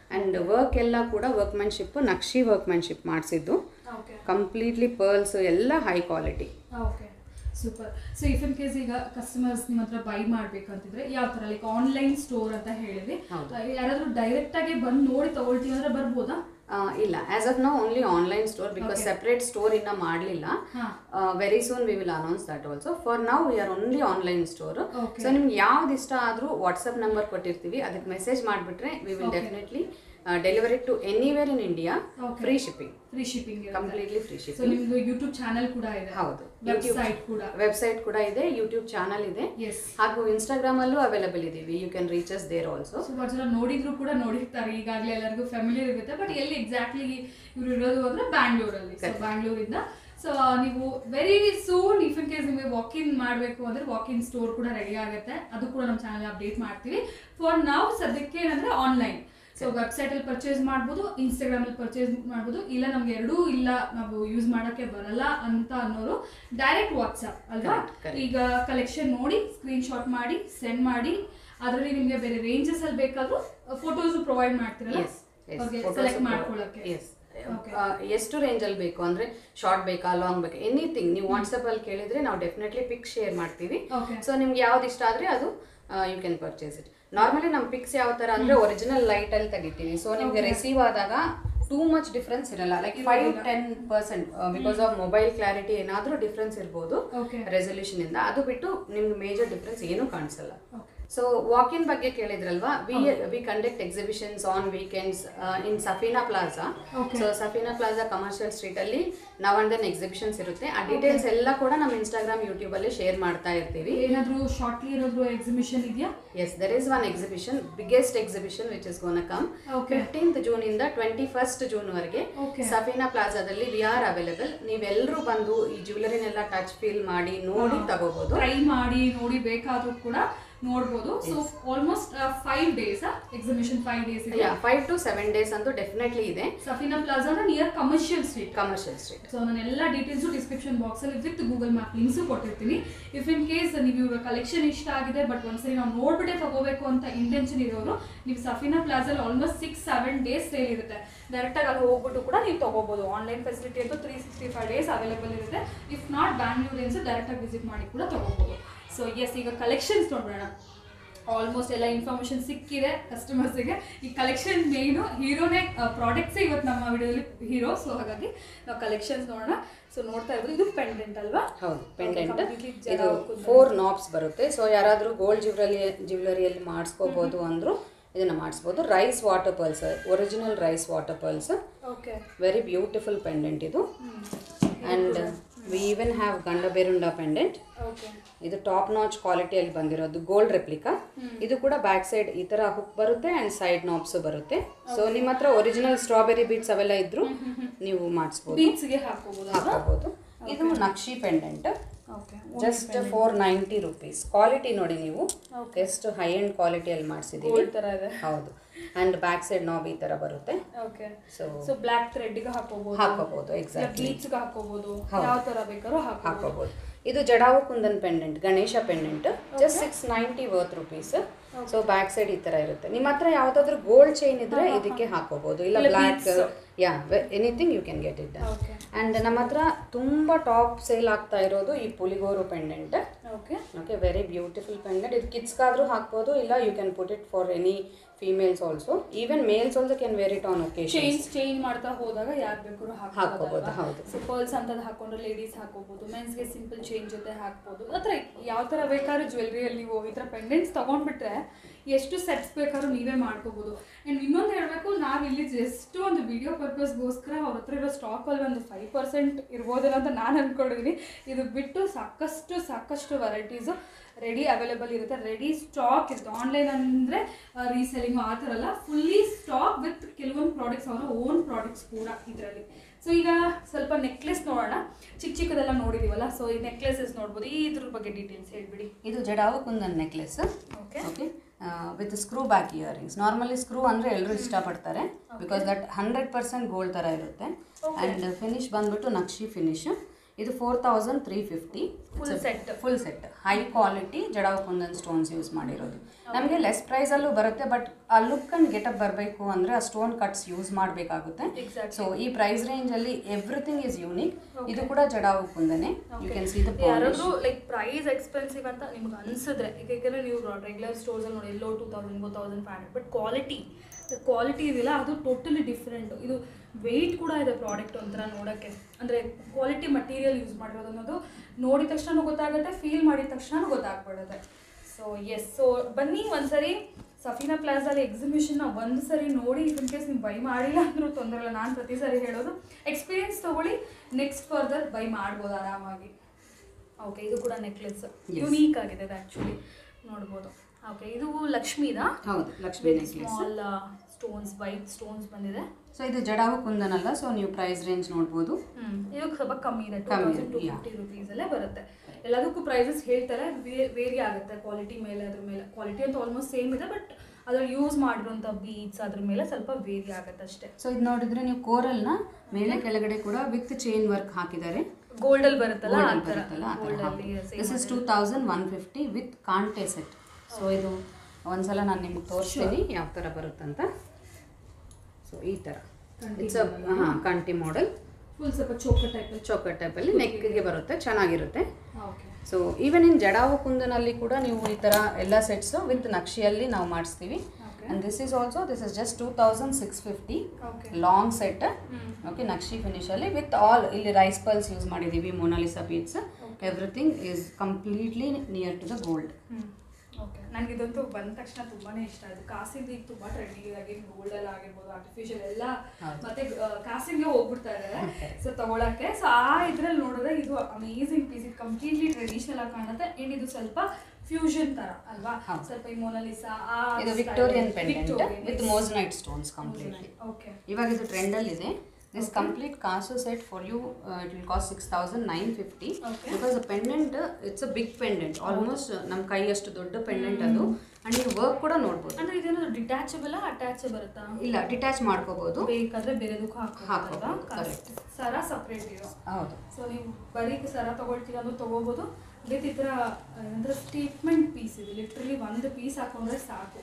and work ಎಲ್ಲ ಕೂಡ ವರ್ಕ್ಮ್ಯಾನ್ಶಿಪ್ ನಕ್ಷಿ ವರ್ಕ್ಮ್ಯಾನ್ಶಿಪ್ ಮಾಡಿಸಿದ್ದು ಓಕೆ ಕಂಪ್ಲೀಟ್ಲಿ ಪರ್ಲ್ಸ್ ಎಲ್ಲ high quality okay super so if in case ಈಗ ಕಸ್ಟಮರ್ಸ್ ನಿಮ್ಮ ಹತ್ರ ಬೈ ಮಾಡ್ಬೇಕಂತಿದ್ರೆ ಯಾವ ತರ ಲೈಕ್ ಆನ್ಲೈನ್ ಸ್ಟೋರ್ ಅಂತ ಹೇಳಿದ್ವಿ ಹೌದು. ಆ, ಯಾರಾದ್ರೂ ಡೈರೆಕ್ಟ್ ಆಗಿ ಬಂದು ನೋಡಿ ತಗೊಳ್ತೀವಿ ಅಂದ್ರೆ ಬರ್ಬೋದಾ ಇಲ್ಲ as of now only online store because separate store ಇನ್ನ ಮಾಡಲಿಲ್ಲ ಹಾ very soon we will announce that also for now we are only online store Okay. So ನಿಮ್ಗೆ ಯಾವ್ದು ಇಷ್ಟ ಆದ್ರೂ ವಾಟ್ಸಪ್ ನಂಬರ್ ಕೊಟ್ಟಿರ್ತೀವಿ ಅದಕ್ಕೆ ಮೆಸೇಜ್ ಮಾಡಿಬಿಟ್ರೆ we will definitely delivery to anywhere in India Okay. Free shipping free shipping completely free so shipping ನಿಮ್ದು YouTube channel ಕೂಡ ಇದೆ ಹೌದು ವೆಬ್ಸೈಟ್ ಕೂಡ ವೆಬ್ಸೈಟ್ ಕೂಡ ಇದೆ ಯೂಟ್ಯೂಬ್ ಚಾನಲ್ ಇದೆ ಎಸ್ ಹಾಗೂ ಇನ್ಸ್ಟಾಗ್ರಾಮ್ ಅಲ್ಲೂ ಅವೈಲೇಬಲ್ ಇದೀವಿ you can reach us there also ಸುಮಾರು ಜನ ನೋಡಿದ್ರು ಕೂಡ ನೋಡಿರ್ತಾರೆ ಈಗಾಗಲೇ ಎಲ್ಲರಿಗೂ ಫ್ಯಾಮಿಲಿಯರ್ ಇರುತ್ತೆ ಬಟ್ ಎಲ್ಲಿ ಎಕ್ಸಾಕ್ಟ್ಲಿ ಇವ್ರು ಇರೋದು ಅಂದ್ರೆ ಬ್ಯಾಂಗ್ಳೂರಲ್ಲಿ ಸೊ ಬ್ಯಾಂಗ್ಳೂರಿಂದ ಸೊ ನೀವು very soon if in case ನಿಮಗೆ ವಾಕ್ ಇನ್ ಮಾಡಬೇಕು ಅಂದ್ರೆ ವಾಕ್ ಇನ್ ಸ್ಟೋರ್ ಕೂಡ ರೆಡಿ ಆಗುತ್ತೆ ಅದು ಕೂಡ ನಮ್ಮ ಚಾನಲ್ ಅಪ್ಡೇಟ್ ಮಾಡ್ತೀವಿ ಫಾರ್ ನಾವು ಸದ್ಯಕ್ಕೆ ಏನಂದ್ರೆ ಆನ್ಲೈನ್ ಸೊ ವೆಬ್ಸೈಟ್ ಅಲ್ಲಿ ಪರ್ಚೇಸ್ ಮಾಡ್ಬೋದು ಇನ್ಸ್ಟಾಗ್ರಾಮ್ ಅಲ್ಲಿ ಪರ್ಚೇಸ್ ಮಾಡ್ಬೋದು ಇಲ್ಲ ನಮ್ಗೆ ಎರಡೂ ಇಲ್ಲ ನಾವು ಯೂಸ್ ಮಾಡೋಕ್ಕೆ ಬರಲ್ಲ ಅಂತ ಅನ್ನೋರು ಡೈರೆಕ್ಟ್ ವಾಟ್ಸಪ್ ಅಲ್ವಾ Correct, correct. ಈಗ ಕಲೆಕ್ಷನ್ ನೋಡಿ ಸ್ಕ್ರೀನ್ ಶಾಟ್ ಮಾಡಿ ಸೆಂಡ್ ಮಾಡಿ ಅದರಲ್ಲಿ ನಿಮಗೆ ಬೇರೆ ರೇಂಜಸ್ ಅಲ್ಲಿ ಬೇಕಾದ್ರೂ ಫೋಟೋಸ್ ಪ್ರೊವೈಡ್ ಮಾಡ್ತಿರಲ್ಲ ಎಸ್ ಸೆಲೆಕ್ಟ್ ಮಾಡ್ಕೊಳ್ಳೋಕೆ ಎಸ್ ಎಷ್ಟು ರೇಂಜಲ್ಲಿ ಬೇಕು ಅಂದರೆ ಶಾರ್ಟ್ ಬೇಕಾ ಲಾಂಗ್ ಬೇಕಾ ಎನಿಥಿಂಗ್ ನೀವು ವಾಟ್ಸಪ್ಪಲ್ಲಿ ಕೇಳಿದರೆ ನಾವು ಡೆಫಿನೆಟ್ಲಿ ಪಿಕ್ ಶೇರ್ ಮಾಡ್ತೀವಿ ಓಕೆ ಸೊ ನಿಮ್ಗೆ ಯಾವ್ದು ಇಷ್ಟ ಆದರೆ ಅದು you can purchase it normally ನಮ್ಮ ಪಿಕ್ಸ್ ಯಾವ ಥರ ಅಂದರೆ ಒರಿಜಿನಲ್ ಲೈಟಲ್ಲಿ ತೆಗಿತೀವಿ ಸೊ ನಿಮಗೆ ರಿಸೀವ್ ಆದಾಗ ಟೂ ಮಚ್ ಡಿಫ್ರೆನ್ಸ್ ಇರಲ್ಲ like five ten percent because of mobile clarity ಏನಾದರೂ ಡಿಫ್ರೆನ್ಸ್ ಇರ್ಬೋದು ಓಕೆ ರೆಸೊಲ್ಯೂಷನ್ ಇಂದ ಅದು ಬಿಟ್ಟು ನಿಮ್ಗೆ ಮೇಜರ್ ಡಿಫ್ರೆನ್ಸ್ ಏನೂ ಕಾಣಿಸಲ್ಲ ಓಕೆ ಸೊ ವಾಕ್ ಇನ್ ಬಗ್ಗೆ ಕೇಳಿದ್ರಲ್ವಾ we we conduct exhibitions on weekends in Safina Plaza Okay. So Safina Plaza Commercial Street ಅಲ್ಲಿ ನವ್ ಅಂಡ್ ದೆನ್ ಎಕ್ಸಿಬಿಷನ್ಸ್ ಇರುತ್ತೆ ಆ ಡೀಟೇಲ್ಸ್ ಎಲ್ಲ ಕೂಡ ನಮ್ಮ ಇನ್ಸ್ಟಾಗ್ರಾಮ್ ಯೂಟ್ಯೂಬ್ ಅಲ್ಲಿ ಶೇರ್ ಮಾಡ್ತಾ ಇರ್ತೀವಿ ಏನಾದ್ರೂ ಶಾರ್ಟ್ಲಿ ಏನಾದ್ರೂ ಎಕ್ಸಿಬಿಷನ್ ಇದೆಯಾ yes there is one exhibition biggest exhibition which is gonna come Okay. Fifteenth June ಇಂದ ಟ್ವೆಂಟಿ ಫಸ್ಟ್ ಜೂನ್ ವರೆಗೆ Okay. ಸಫೀನಾ ಪ್ಲಾಜಾದಲ್ಲಿ ವಿ ಆರ್ ಅವೈಲೇಬಲ್ ನೀವೆಲ್ಲರೂ ಬಂದು ಈ ಜ್ಯುವೆಲರಿನೆಲ್ಲ ಟಚ್ ಫೀಲ್ ಮಾಡಿ ನೋಡಿ ತಗೋಬಹುದು ಟ್ರೈ ಮಾಡಿ ನೋಡಿ ಬೇಕಾದ್ರೂ ಕೂಡ ನೋಡ್ಬೋದು so almost five days exhibition five days ಇದೆ ಫೈವ್ ಟು ಸೆವೆನ್ ಡೇಸ್ ಅಂತೂ ಡೆಫಿನೆಟ್ಲಿ ಇದೆ ಸಫಿನಾ ಪ್ಲಾಜಾ ಅಂದ್ರೆ near Commercial Street Commercial Street so ನಾನು ಎಲ್ಲ ಡೀಟೇಲ್ಸು ಡಿಸ್ಕ್ರಿಪ್ಷನ್ ಬಾಕ್ಸಲ್ಲಿ ವಿತ್ ಗೂಗಲ್ ಮ್ಯಾಪ್ ಲಿಂಕ್ಸು ಕೊಟ್ಟಿರ್ತೀನಿ ಇಫ್ ಇನ್ ಕೇಸ್ ನೀವು ಇವಾಗ ಕಲೆಕ್ಷನ್ ಇಷ್ಟ ಆಗಿದೆ ಬಟ್ ಒಂದ್ಸರಿ ನಾವು ನೋಡ್ಬಿಟ್ಟೆ ತಗೋಬೇಕು ಅಂತ ಇಂಟೆನ್ಷನ್ ಇರೋರು ನೀವು ಸಫಿನಾ ಪ್ಲಾಜಲ್ಲಿ almost six seven days sale ಇರುತ್ತೆ ಡೈರೆಕ್ಟಾಗಿ ಅಲ್ಲಿ ಹೋಗ್ಬಿಟ್ಟು ಕೂಡ ನೀವು ತಗೋಬೋದು ಆನ್ಲೈನ್ ಫೆಸಿಲಿಟಿ ಅಂತೂ three sixty five days available ಇರುತ್ತೆ ಇಫ್ ನಾಟ್ ಬ್ಯಾಂಗ್ಳೂರಿನ್ಸ್ ಡೈರೆಕ್ಟಾಗಿ ವಿಸಿಟ್ ಮಾಡಿ ಕೂಡ ತಗೋಬೋದು ಸೊ ಎಸ್ ಈಗ ಕಲೆಕ್ಷನ್ಸ್ ನೋಡೋಣ ಆಲ್ಮೋಸ್ಟ್ ಎಲ್ಲ ಇನ್ಫಾರ್ಮೇಶನ್ ಸಿಕ್ಕಿದೆ ಕಸ್ಟಮರ್ಸಿಗೆ ಈ ಕಲೆಕ್ಷನ್ ಮೇಯ್ನು ಹೀರೋನೇ ಪ್ರಾಡಕ್ಟ್ಸೇ ಇವತ್ತು ನಮ್ಮ ವಿಡಿಯೋದಲ್ಲಿ ಹೀರೋ ಸೊ ಹಾಗಾಗಿ ನಾವು ಕಲೆಕ್ಷನ್ಸ್ ನೋಡೋಣ ಸೊ ನೋಡ್ತಾ ಇರ್ಬೋದು ಇದು ಪೆಂಡೆಂಟ್ ಅಲ್ವಾ ಹೌದು ಪೆಂಡೆಂಟ್ completely ಜಡ ಇದು ಕುಂದನ್. ಫೋರ್ ನಾಬ್ಸ್ ಬರುತ್ತೆ ಸೊ ಯಾರಾದರೂ ಗೋಲ್ಡ್ ಜ್ಯುವೆಲರಿ ಜ್ಯುವೆಲರಿಯಲ್ಲಿ ಮಾಡಿಸ್ಕೋಬೋದು ಅಂದ್ರು ಇದನ್ನ ಮಾಡಿಸ್ಬೋದು rice water pearls original rice water pearls okay very beautiful pendant ಇದು and we even have Gandaberunda pendant okay ಇದು ಟಾಪ್ ನಾಚ್ ಕ್ವಾಲಿಟಿಯಲ್ಲಿ ಬಂದಿರೋದು ಗೋಲ್ಡ್ ರೆಪ್ಲಿಕಾ ಇದು ಕೂಡ ಬ್ಯಾಕ್ ಸೈಡ್ ಈ ತರ ಹುಕ್ ಬರುತ್ತೆ ಅಂಡ್ ಸೈಡ್ ನಾಬ್ಸ್ ಬರುತ್ತೆ ಸೊ ನಿಮ್ಮ ಹತ್ರ ಒರಿಜಿನಲ್ ಸ್ಟ್ರಾಬೆರಿ ಬೀಟ್ಸ್ ಅವೆಲ್ಲ ಇದ್ರು ನೀವು ಮಾಡಿಸ್ಬೋದು ಬೀಚ್ಗೆ ಹಾಕೋಬೋದು ಅಲ್ವಾ ಹಾಕೋಬಹುದು ಇದು nakshi pendant okay just four ninety rupees quality ನೋಡಿ ನೀವು ಎಷ್ಟು ಹೈ ಎಂಡ್ ಕ್ವಾಲಿಟಿಯಲ್ಲಿ ಮಾಡಿಸಿದ್ದೀವಿ ಗೋಲ್ಡ್ ಥರ ಇದೆ ಹೌದು ಅಂಡ್ ಬ್ಯಾಕ್ ಸೈಡ್ ನಾಬ್ ಈ ತರ ಬರುತ್ತೆ ಓಕೆ ಸೊ ಸೊ ಬ್ಲ್ಯಾಕ್ ಥ್ರೆಡ್ಗೆ ಹಾಕೋಬೋದು ಹಾಕೋಬಹುದು ಎಕ್ಸಾಕ್ಟ್ಲಿ ಬ್ಲೀಚ್ಗೆ ಹಾಕೋಬೋದು ಹೌದು. ಯಾವ ಥರ ಬೇಕಾದ್ರೂ ಹಾಕೋಬೋದು ಹಾಕೋಬಹುದು ಇದು jadau kundan pendant Ganesha pendant just six ninety worth rupees so back side ಈ ತರ ಇರುತ್ತೆ ನಿಮ್ಮ ಹತ್ರ ಯಾವ್ದಾದ್ರು ಗೋಲ್ಡ್ ಚೈನ್ ಇದ್ರೆ ಇದಕ್ಕೆ ಹಾಕೋಬಹುದು ಇಲ್ಲ ಇಲ್ಲ black beads. Yeah anything you can get it okay and ನಮ್ಮ ಹತ್ರ ತುಂಬಾ ಟಾಪ್ ಸೇಲ್ ಆಗ್ತಾ ಇರೋದು ಈ ಪುಲಿಗೋರು pendant okay okay very beautiful pendant ಇದು ಕಿಡ್ಸ್ಗಾದ್ರೂ ಹಾಕ್ಬೋದು ಇಲ್ಲ you can put it for any females also even males also can wear it on occasion change change ಮಾಡ್ತಾ ಹೋದಾಗ ಯಾರು ಬೇಕಾದ್ರೂ ಹಾಕ್ಕೋಬೋದು, ಹೌದು. ಸೊ ಪರ್ಲ್ಸ್ ಅಂತದ್ ಹಾಕೊಂಡ್ರೆ ಲೇಡೀಸ್ ಹಾಕೋಬಹುದು ಮೆನ್ಸ್ಗೆ ಸಿಂಪಲ್ ಚೇಂಜ್ ಜೊತೆ ಹಾಕ್ಬೋದು ಹತ್ರ ಯಾವ ಥರ ಬೇಕಾದ್ರೂ ಜ್ಯುವೆಲ್ರಿಯಲ್ಲಿ ನೀವು ಈ ಥರ ಪೆಂಡೆಂಟ್ಸ್ ತೊಗೊಂಡ್ಬಿಟ್ರೆ ಎಷ್ಟು ಸೆಟ್ಸ್ ಬೇಕಾದ್ರೂ ನೀವೇ ಮಾಡ್ಕೋಬೋದು ಆ್ಯಂಡ್ ಇನ್ನೊಂದು ಹೇಳಬೇಕು ನಾವು ಇಲ್ಲಿ ಜಸ್ಟ್ ಒಂದು ವಿಡಿಯೋ ಪರ್ಪಸ್ಗೋಸ್ಕರ ಅವ್ರ ಹತ್ರ ಇರೋ ಸ್ಟಾಕಲ್ಲಿ ಒಂದು ಫೈವ್ ಪರ್ಸೆಂಟ್ ಇರ್ಬೋದೇನೋ ಅಂತ ನಾನು ಅಂದ್ಕೊಂಡಿದ್ದೀನಿ ಇದು ಬಿಟ್ಟು ಸಾಕಷ್ಟು ಸಾಕಷ್ಟು ವೆರೈಟೀಸು ರೆಡಿ ಅವೈಲೇಬಲ್ ಇರುತ್ತೆ ರೆಡಿ ಸ್ಟಾಕ್ ಇರುತ್ತೆ ಆನ್ಲೈನ್ ಅಂದರೆ ರೀಸೆಲಿಂಗು ಆ ಥರ ಅಲ್ಲ ಫುಲ್ಲಿ ಸ್ಟಾಕ್ ವಿತ್ ಕೆಲವೊಂದು ಪ್ರಾಡಕ್ಟ್ಸ್ ಅವರ ಓನ್ ಪ್ರಾಡಕ್ಟ್ಸ್ ಕೂಡ ಇದರಲ್ಲಿ ಸೊ ಈಗ ಸ್ವಲ್ಪ ನೆಕ್ಲೆಸ್ ನೋಡೋಣ ಚಿಕ್ಕ ಚಿಕ್ಕದೆಲ್ಲ ನೋಡಿದೀವಲ್ಲ ಸೊ ಈ ನೆಕ್ಲೆಸಸ್ ನೋಡ್ಬೋದು ಈ ಇದ್ರ ಬಗ್ಗೆ ಡೀಟೇಲ್ಸ್ ಹೇಳ್ಬಿಡಿ ಇದು jadau kundan necklace okay okay with screw back earrings normally screw ಅಂದರೆ ಎಲ್ಲರೂ ಇಷ್ಟಪಡ್ತಾರೆ because that hundred percent gold ಥರ ಇರುತ್ತೆ ಆ್ಯಂಡ್ ಫಿನಿಶ್ ಬಂದ್ಬಿಟ್ಟು ನಕ್ಷಿ ಫಿನಿಶ್ ಇದು four thousand three fifty Full set. Full set high quality jadau kundan stones use ಮಾಡಿರೋದು ನಮಗೆ ಲೆಸ್ ಪ್ರೈಸಲ್ಲೂ ಬರುತ್ತೆ ಬಟ್ ಆ ಲುಕ್ ಅಂಡ್ ಗೆಟಪ್ ಬರಬೇಕು ಅಂದರೆ ಆ ಸ್ಟೋನ್ ಕಟ್ಸ್ ಯೂಸ್ ಮಾಡಬೇಕಾಗುತ್ತೆ Exactly. ಸೊ ಈ ಪ್ರೈಸ್ ರೇಂಜಲ್ಲಿ ಎವ್ರಿಥಿಂಗ್ ಇಸ್ ಯೂನಿಕ್ ಇದು ಕೂಡ ಜಡಾವ್ ಕುಂದನೆ ಯು ಕ್ಯಾನ್ ಸಿ ದ ಯಾರಾದ್ರೂ ಲೈಕ್ ಪ್ರೈಸ್ ಎಕ್ಸ್ಪೆನ್ಸಿವ್ ಅಂತ ನಿಮ್ಗೆ ಅನ್ಸಿದ್ರೆ ಈಗ ಯಾಕಂದ್ರೆ ನೀವು ರೆಗ್ಯುಲರ್ ಸ್ಟೋರ್ಸ್ ಅಲ್ಲಿ ನೋಡಿ ಎಲ್ಲೋ two thousand four thousand five hundred but quality quality ಇದೆಯಲ್ಲ ಅದು ಟೋಟಲಿ ಡಿಫ್ರೆಂಟ್ ಇದು ವೆಯ್ಟ್ ಕೂಡ ಇದೆ ಪ್ರಾಡಕ್ಟ್ ಒಂಥರ ನೋಡೋಕ್ಕೆ ಅಂದರೆ ಕ್ವಾಲಿಟಿ ಮಟೀರಿಯಲ್ ಯೂಸ್ ಮಾಡಿರೋದು ಅನ್ನೋದು ನೋಡಿದ ತಕ್ಷಣ ಗೊತ್ತಾಗುತ್ತೆ ಫೀಲ್ ಮಾಡಿದ ತಕ್ಷಣ ಗೊತ್ತಾಗ್ಬಿಡುತ್ತೆ ಸೊ ಎಸ್ ಸೊ ಬನ್ನಿ ಒಂದ್ಸರಿ ಸಫೀನಾ ಪ್ಲಾಜಾಲಿ ಎಕ್ಸಿಬಿಷನ್ನ ಒಂದು ಸರಿ ನೋಡಿ ಇನ್ ಕೇಸ್ ನೀವು ಬೈ ಮಾಡಿಲ್ಲ ಅಂದ್ರೂ ತೊಂದರೆ ಇಲ್ಲ ನಾನು ಪ್ರತಿ ಸರಿ ಹೇಳೋದು ಎಕ್ಸ್ಪೀರಿಯನ್ಸ್ ತಗೊಳ್ಳಿ ನೆಕ್ಸ್ಟ್ ಫರ್ದರ್ ಬೈ ಮಾಡ್ಬೋದು ಆರಾಮಾಗಿ ಓಕೆ ಇದು ಕೂಡ ನೆಕ್ಲೆಸ್ ಯುನೀಕ್ ಆಗಿದೆ ಆ್ಯಕ್ಚುಲಿ ನೋಡ್ಬೋದು ಓಕೆ ಇದು ಲಕ್ಷ್ಮೀದಾ ಹೌದು Lakshmi necklace small stones white stones ಬಂದಿದೆ ಸೊ ಇದು ಜಡಾವು ಕುಂದನ್ ಅಲ್ಲ ಸೊ ನೀವು ಪ್ರೈಸ್ ರೇಂಜ್ ನೋಡ್ಬೋದು ಹ್ಮ್ ಇದು ಸ್ವಲ್ಪ ಕಮ್ಮಿ ಇದೆ ಟೂ ಕಮ್ಮಿ ತೌಸಂಡ್ ಟು ಇದೆ, ಫಿಫ್ಟಿ ರುಪೀಸಲ್ಲೇ ಬರುತ್ತೆ ಎಲ್ಲದಕ್ಕೂ ಪ್ರೈಸಸ್ ಹೇಳ್ತಾರೆ ವೇರಿ ಆಗುತ್ತೆ ಕ್ವಾಲಿಟಿ ಮೇಲೆ ಅದ್ರ ಮೇಲೆ ಕ್ವಾಲಿಟಿ ಅಂತ ಆಲ್ಮೋಸ್ಟ್ ಸೇಮ್ ಇದೆ ಬಟ್ ಅದ್ರಲ್ಲಿ ಯೂಸ್ ಮಾಡಿರೋಂಥ ಬೀಡ್ಸ್ ಅದ್ರ ಮೇಲೆ ಸ್ವಲ್ಪ ವೇರಿ ಆಗುತ್ತೆ ಅಷ್ಟೇ ಸೊ ಇದು ನೋಡಿದ್ರೆ ನೀವು ಕೋರಲ್ನ ಮೇಲೆ ಕೆಳಗಡೆ ಕೂಡ ವಿತ್ ಚೈನ್ ವರ್ಕ್ ಹಾಕಿದ್ದಾರೆ ಗೋಲ್ಡಲ್ಲಿ ಬರುತ್ತಲ್ಲ ಆ Gold ಥರ ಬರುತ್ತಲ್ಲ ಆ ಥರ ಗೋಲ್ಡಲ್ಲಿ this is two thousand one fifty with ಕಾಂಟೆ ಸೆಟ್ ಸೊ ಇದು ಒಂದ್ಸಲ ನಾನು ನಿಮ್ಗೆ ತೋರಿಸ್ತೀನಿ ಯಾವ ಥರ ಬರುತ್ತಂತ ಸೊ ಈ ಥರ ಇಟ್ಸ್ ಹಾಂ ಕಂಟಿ ಮಾಡೆಲ್ ಫುಲ್ ಸ್ವಲ್ಪ ಚೋಕ ಟೈಪಲ್ಲಿ ಚೌಕಟ್ ಟೈಪಲ್ಲಿ ನೆಕ್ಗೆ ಬರುತ್ತೆ ಚೆನ್ನಾಗಿರುತ್ತೆ okay so even in jadau ಕುಂದನಲ್ಲಿ ಕೂಡ ನೀವು ಈ ಥರ ಎಲ್ಲ ಸೆಟ್ಸು ವಿತ್ ನಕ್ಷಿಯಲ್ಲಿ ನಾವು ಮಾಡಿಸ್ತೀವಿ okay and this is also this is just two thousand six fifty okay long set hmm. Okay nakshi ಫಿನಿಶಲ್ಲಿ ವಿತ್ ಆಲ್ ಇಲ್ಲಿ ರೈಸ್ ಪಲ್ಸ್ ಯೂಸ್ ಮಾಡಿದ್ದೀವಿ Mona Lisa beads everything is completely near to the gold okay ನನಗೆ ಇದಂತೂ ಬಂದ ತಕ್ಷಣ ತುಂಬಾನೇ ಇಷ್ಟ ಆಯ್ತು ಕಾಸಿಂದ ಈಗ ತುಂಬಾ ಟ್ರೆಂಡಿಂಗ್ ಆಗಿ ಗೋಲ್ಡಲ್ಲಿ ಆಗಿರ್ಬೋದು ಆರ್ಟಿಫಿಷಿಯಲ್ ಎಲ್ಲ ಹೌದು. ಮತ್ತೆ ಕಾಸಿಂಗ್ಗೆ ಹೋಗ್ಬಿಡ್ತಾ ಇದ್ದಾರೆ ಸೊ ತಗೊಳಕ್ಕೆ ಸೊ ಆ ಇದ್ರಲ್ಲಿ ನೋಡಿದ್ರೆ ಇದು ಅಮೇಸಿಂಗ್ ಪೀಸ್ ಇದು ಕಂಪ್ಲೀಟ್ಲಿ ಟ್ರೆಡಿಷನಲ್ ಆಗಿ ಕಾಣುತ್ತೆ ಅಂಡ್ ಇದು ಸ್ವಲ್ಪ ಫ್ಯೂಷನ್ ತರ ಅಲ್ವಾ ಹೌದು. ಸ್ವಲ್ಪ ಈ ಮೊನಾಲಿಸಾ ಆ ಇದು Victorian pendant with moissanite stones completely okay ಇವಾಗ ಇದು ಟ್ರೆಂಡಲ್ಲಿ ಇದೆ ದಿಸ್ ಕಂಪ್ಲೀಟ್ ಕಾಸು set for you it will cost six thousand nine fifty Okay. Because pendant it's a big pendant almost ನಮ್ಮ ಕೈಯಷ್ಟು ದೊಡ್ಡ ಪೆಂಡೆಂಟ್ ಅದು ಅಂಡ್ ನೀವು ವರ್ಕ್ ಕೂಡ ನೋಡ್ಬೋದು ಅಂದ್ರೆ ಇದೇನಾದ್ರು ಡಿಟ್ಯಾಚಬಲ್ ಅಟ್ಯಾಚ್ ಬರುತ್ತಾ ಇಲ್ಲ ಡಿಟ್ಯಾಚ್ ಮಾಡ್ಕೋಬಹುದು ಬೇಕಾದ್ರೆ ಬೇರೆದಕ್ಕೂ ಹಾಕೋಬೋದಲ್ವಾ ಹಾಕ್ಬೋದು, correct. ಸರ ಸಪ್ರೇಟ್ ಇರೋ ಹೌದು ಸೊ ನೀವು ಬರೀ ಸರ ತಗೊಳ್ತೀರಾ ಅಂದ್ರೆ ತಗೋಬೋದು ವಿತ್ ಈ ಥರ ಏನಂದ್ರೆ ಸ್ಟೇಟ್ಮೆಂಟ್ ಪೀಸ್ ಇದೆ ಲಿಟ್ರಲಿ ಒಂದು ಪೀಸ್ ಹಾಕೊಂಡ್ರೆ ಸಾಕು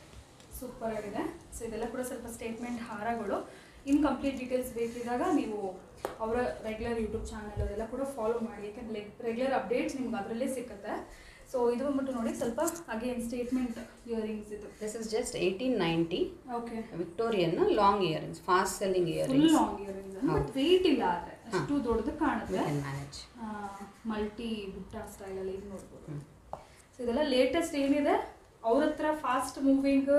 ಸೂಪರ್ ಆಗಿದೆ ಸೊ ಇದೆಲ್ಲ ಕೂಡ ಸ್ವಲ್ಪ ಸ್ಟೇಟ್ಮೆಂಟ್ ಹಾರಗಳು ಇನ್ಕಂಪ್ಲೀಟ್ ಡೀಟೇಲ್ಸ್ ಬೇಕಿದ್ದಾಗ ನೀವು ಅವರ ರೆಗ್ಯುಲರ್ ಯೂಟ್ಯೂಬ್ ಚಾನಲ್ ಅದೆಲ್ಲ ಕೂಡ ಫಾಲೋ ಮಾಡಿ ಯಾಕಂದ್ರೆ ರೆಗ್ಯುಲರ್ ಅಪ್ಡೇಟ್ಸ್ ನಿಮ್ಗೆ ಅದರಲ್ಲೇ ಸಿಕ್ಕುತ್ತೆ ಸೊ ಇದು ಬಂದ್ಬಿಟ್ಟು ನೋಡಿ ಸ್ವಲ್ಪ ಅಗೇನ್ ಸ್ಟೇಟ್ಮೆಂಟ್ ಇಯರಿಂಗ್ಸ್ ಇದು this is just eighteen ninety okay Victorian long earrings fast selling full earrings long earrings but weight ಇಲ್ಲ ಆದರೆ ಅಷ್ಟು ದೊಡ್ಡದು ಕಾಣುತ್ತೆ ಮ್ಯಾನೇಜ್ ಮಲ್ಟಿ ಬುಟ್ಟ ಸ್ಟೈಲಲ್ಲಿ ಇದು ನೋಡ್ಬೋದು ಸೊ ಇದೆಲ್ಲ ಲೇಟೆಸ್ಟ್ ಏನಿದೆ ಅವ್ರ ಹತ್ರ ಫಾಸ್ಟ್ ಮೂವಿಂಗ್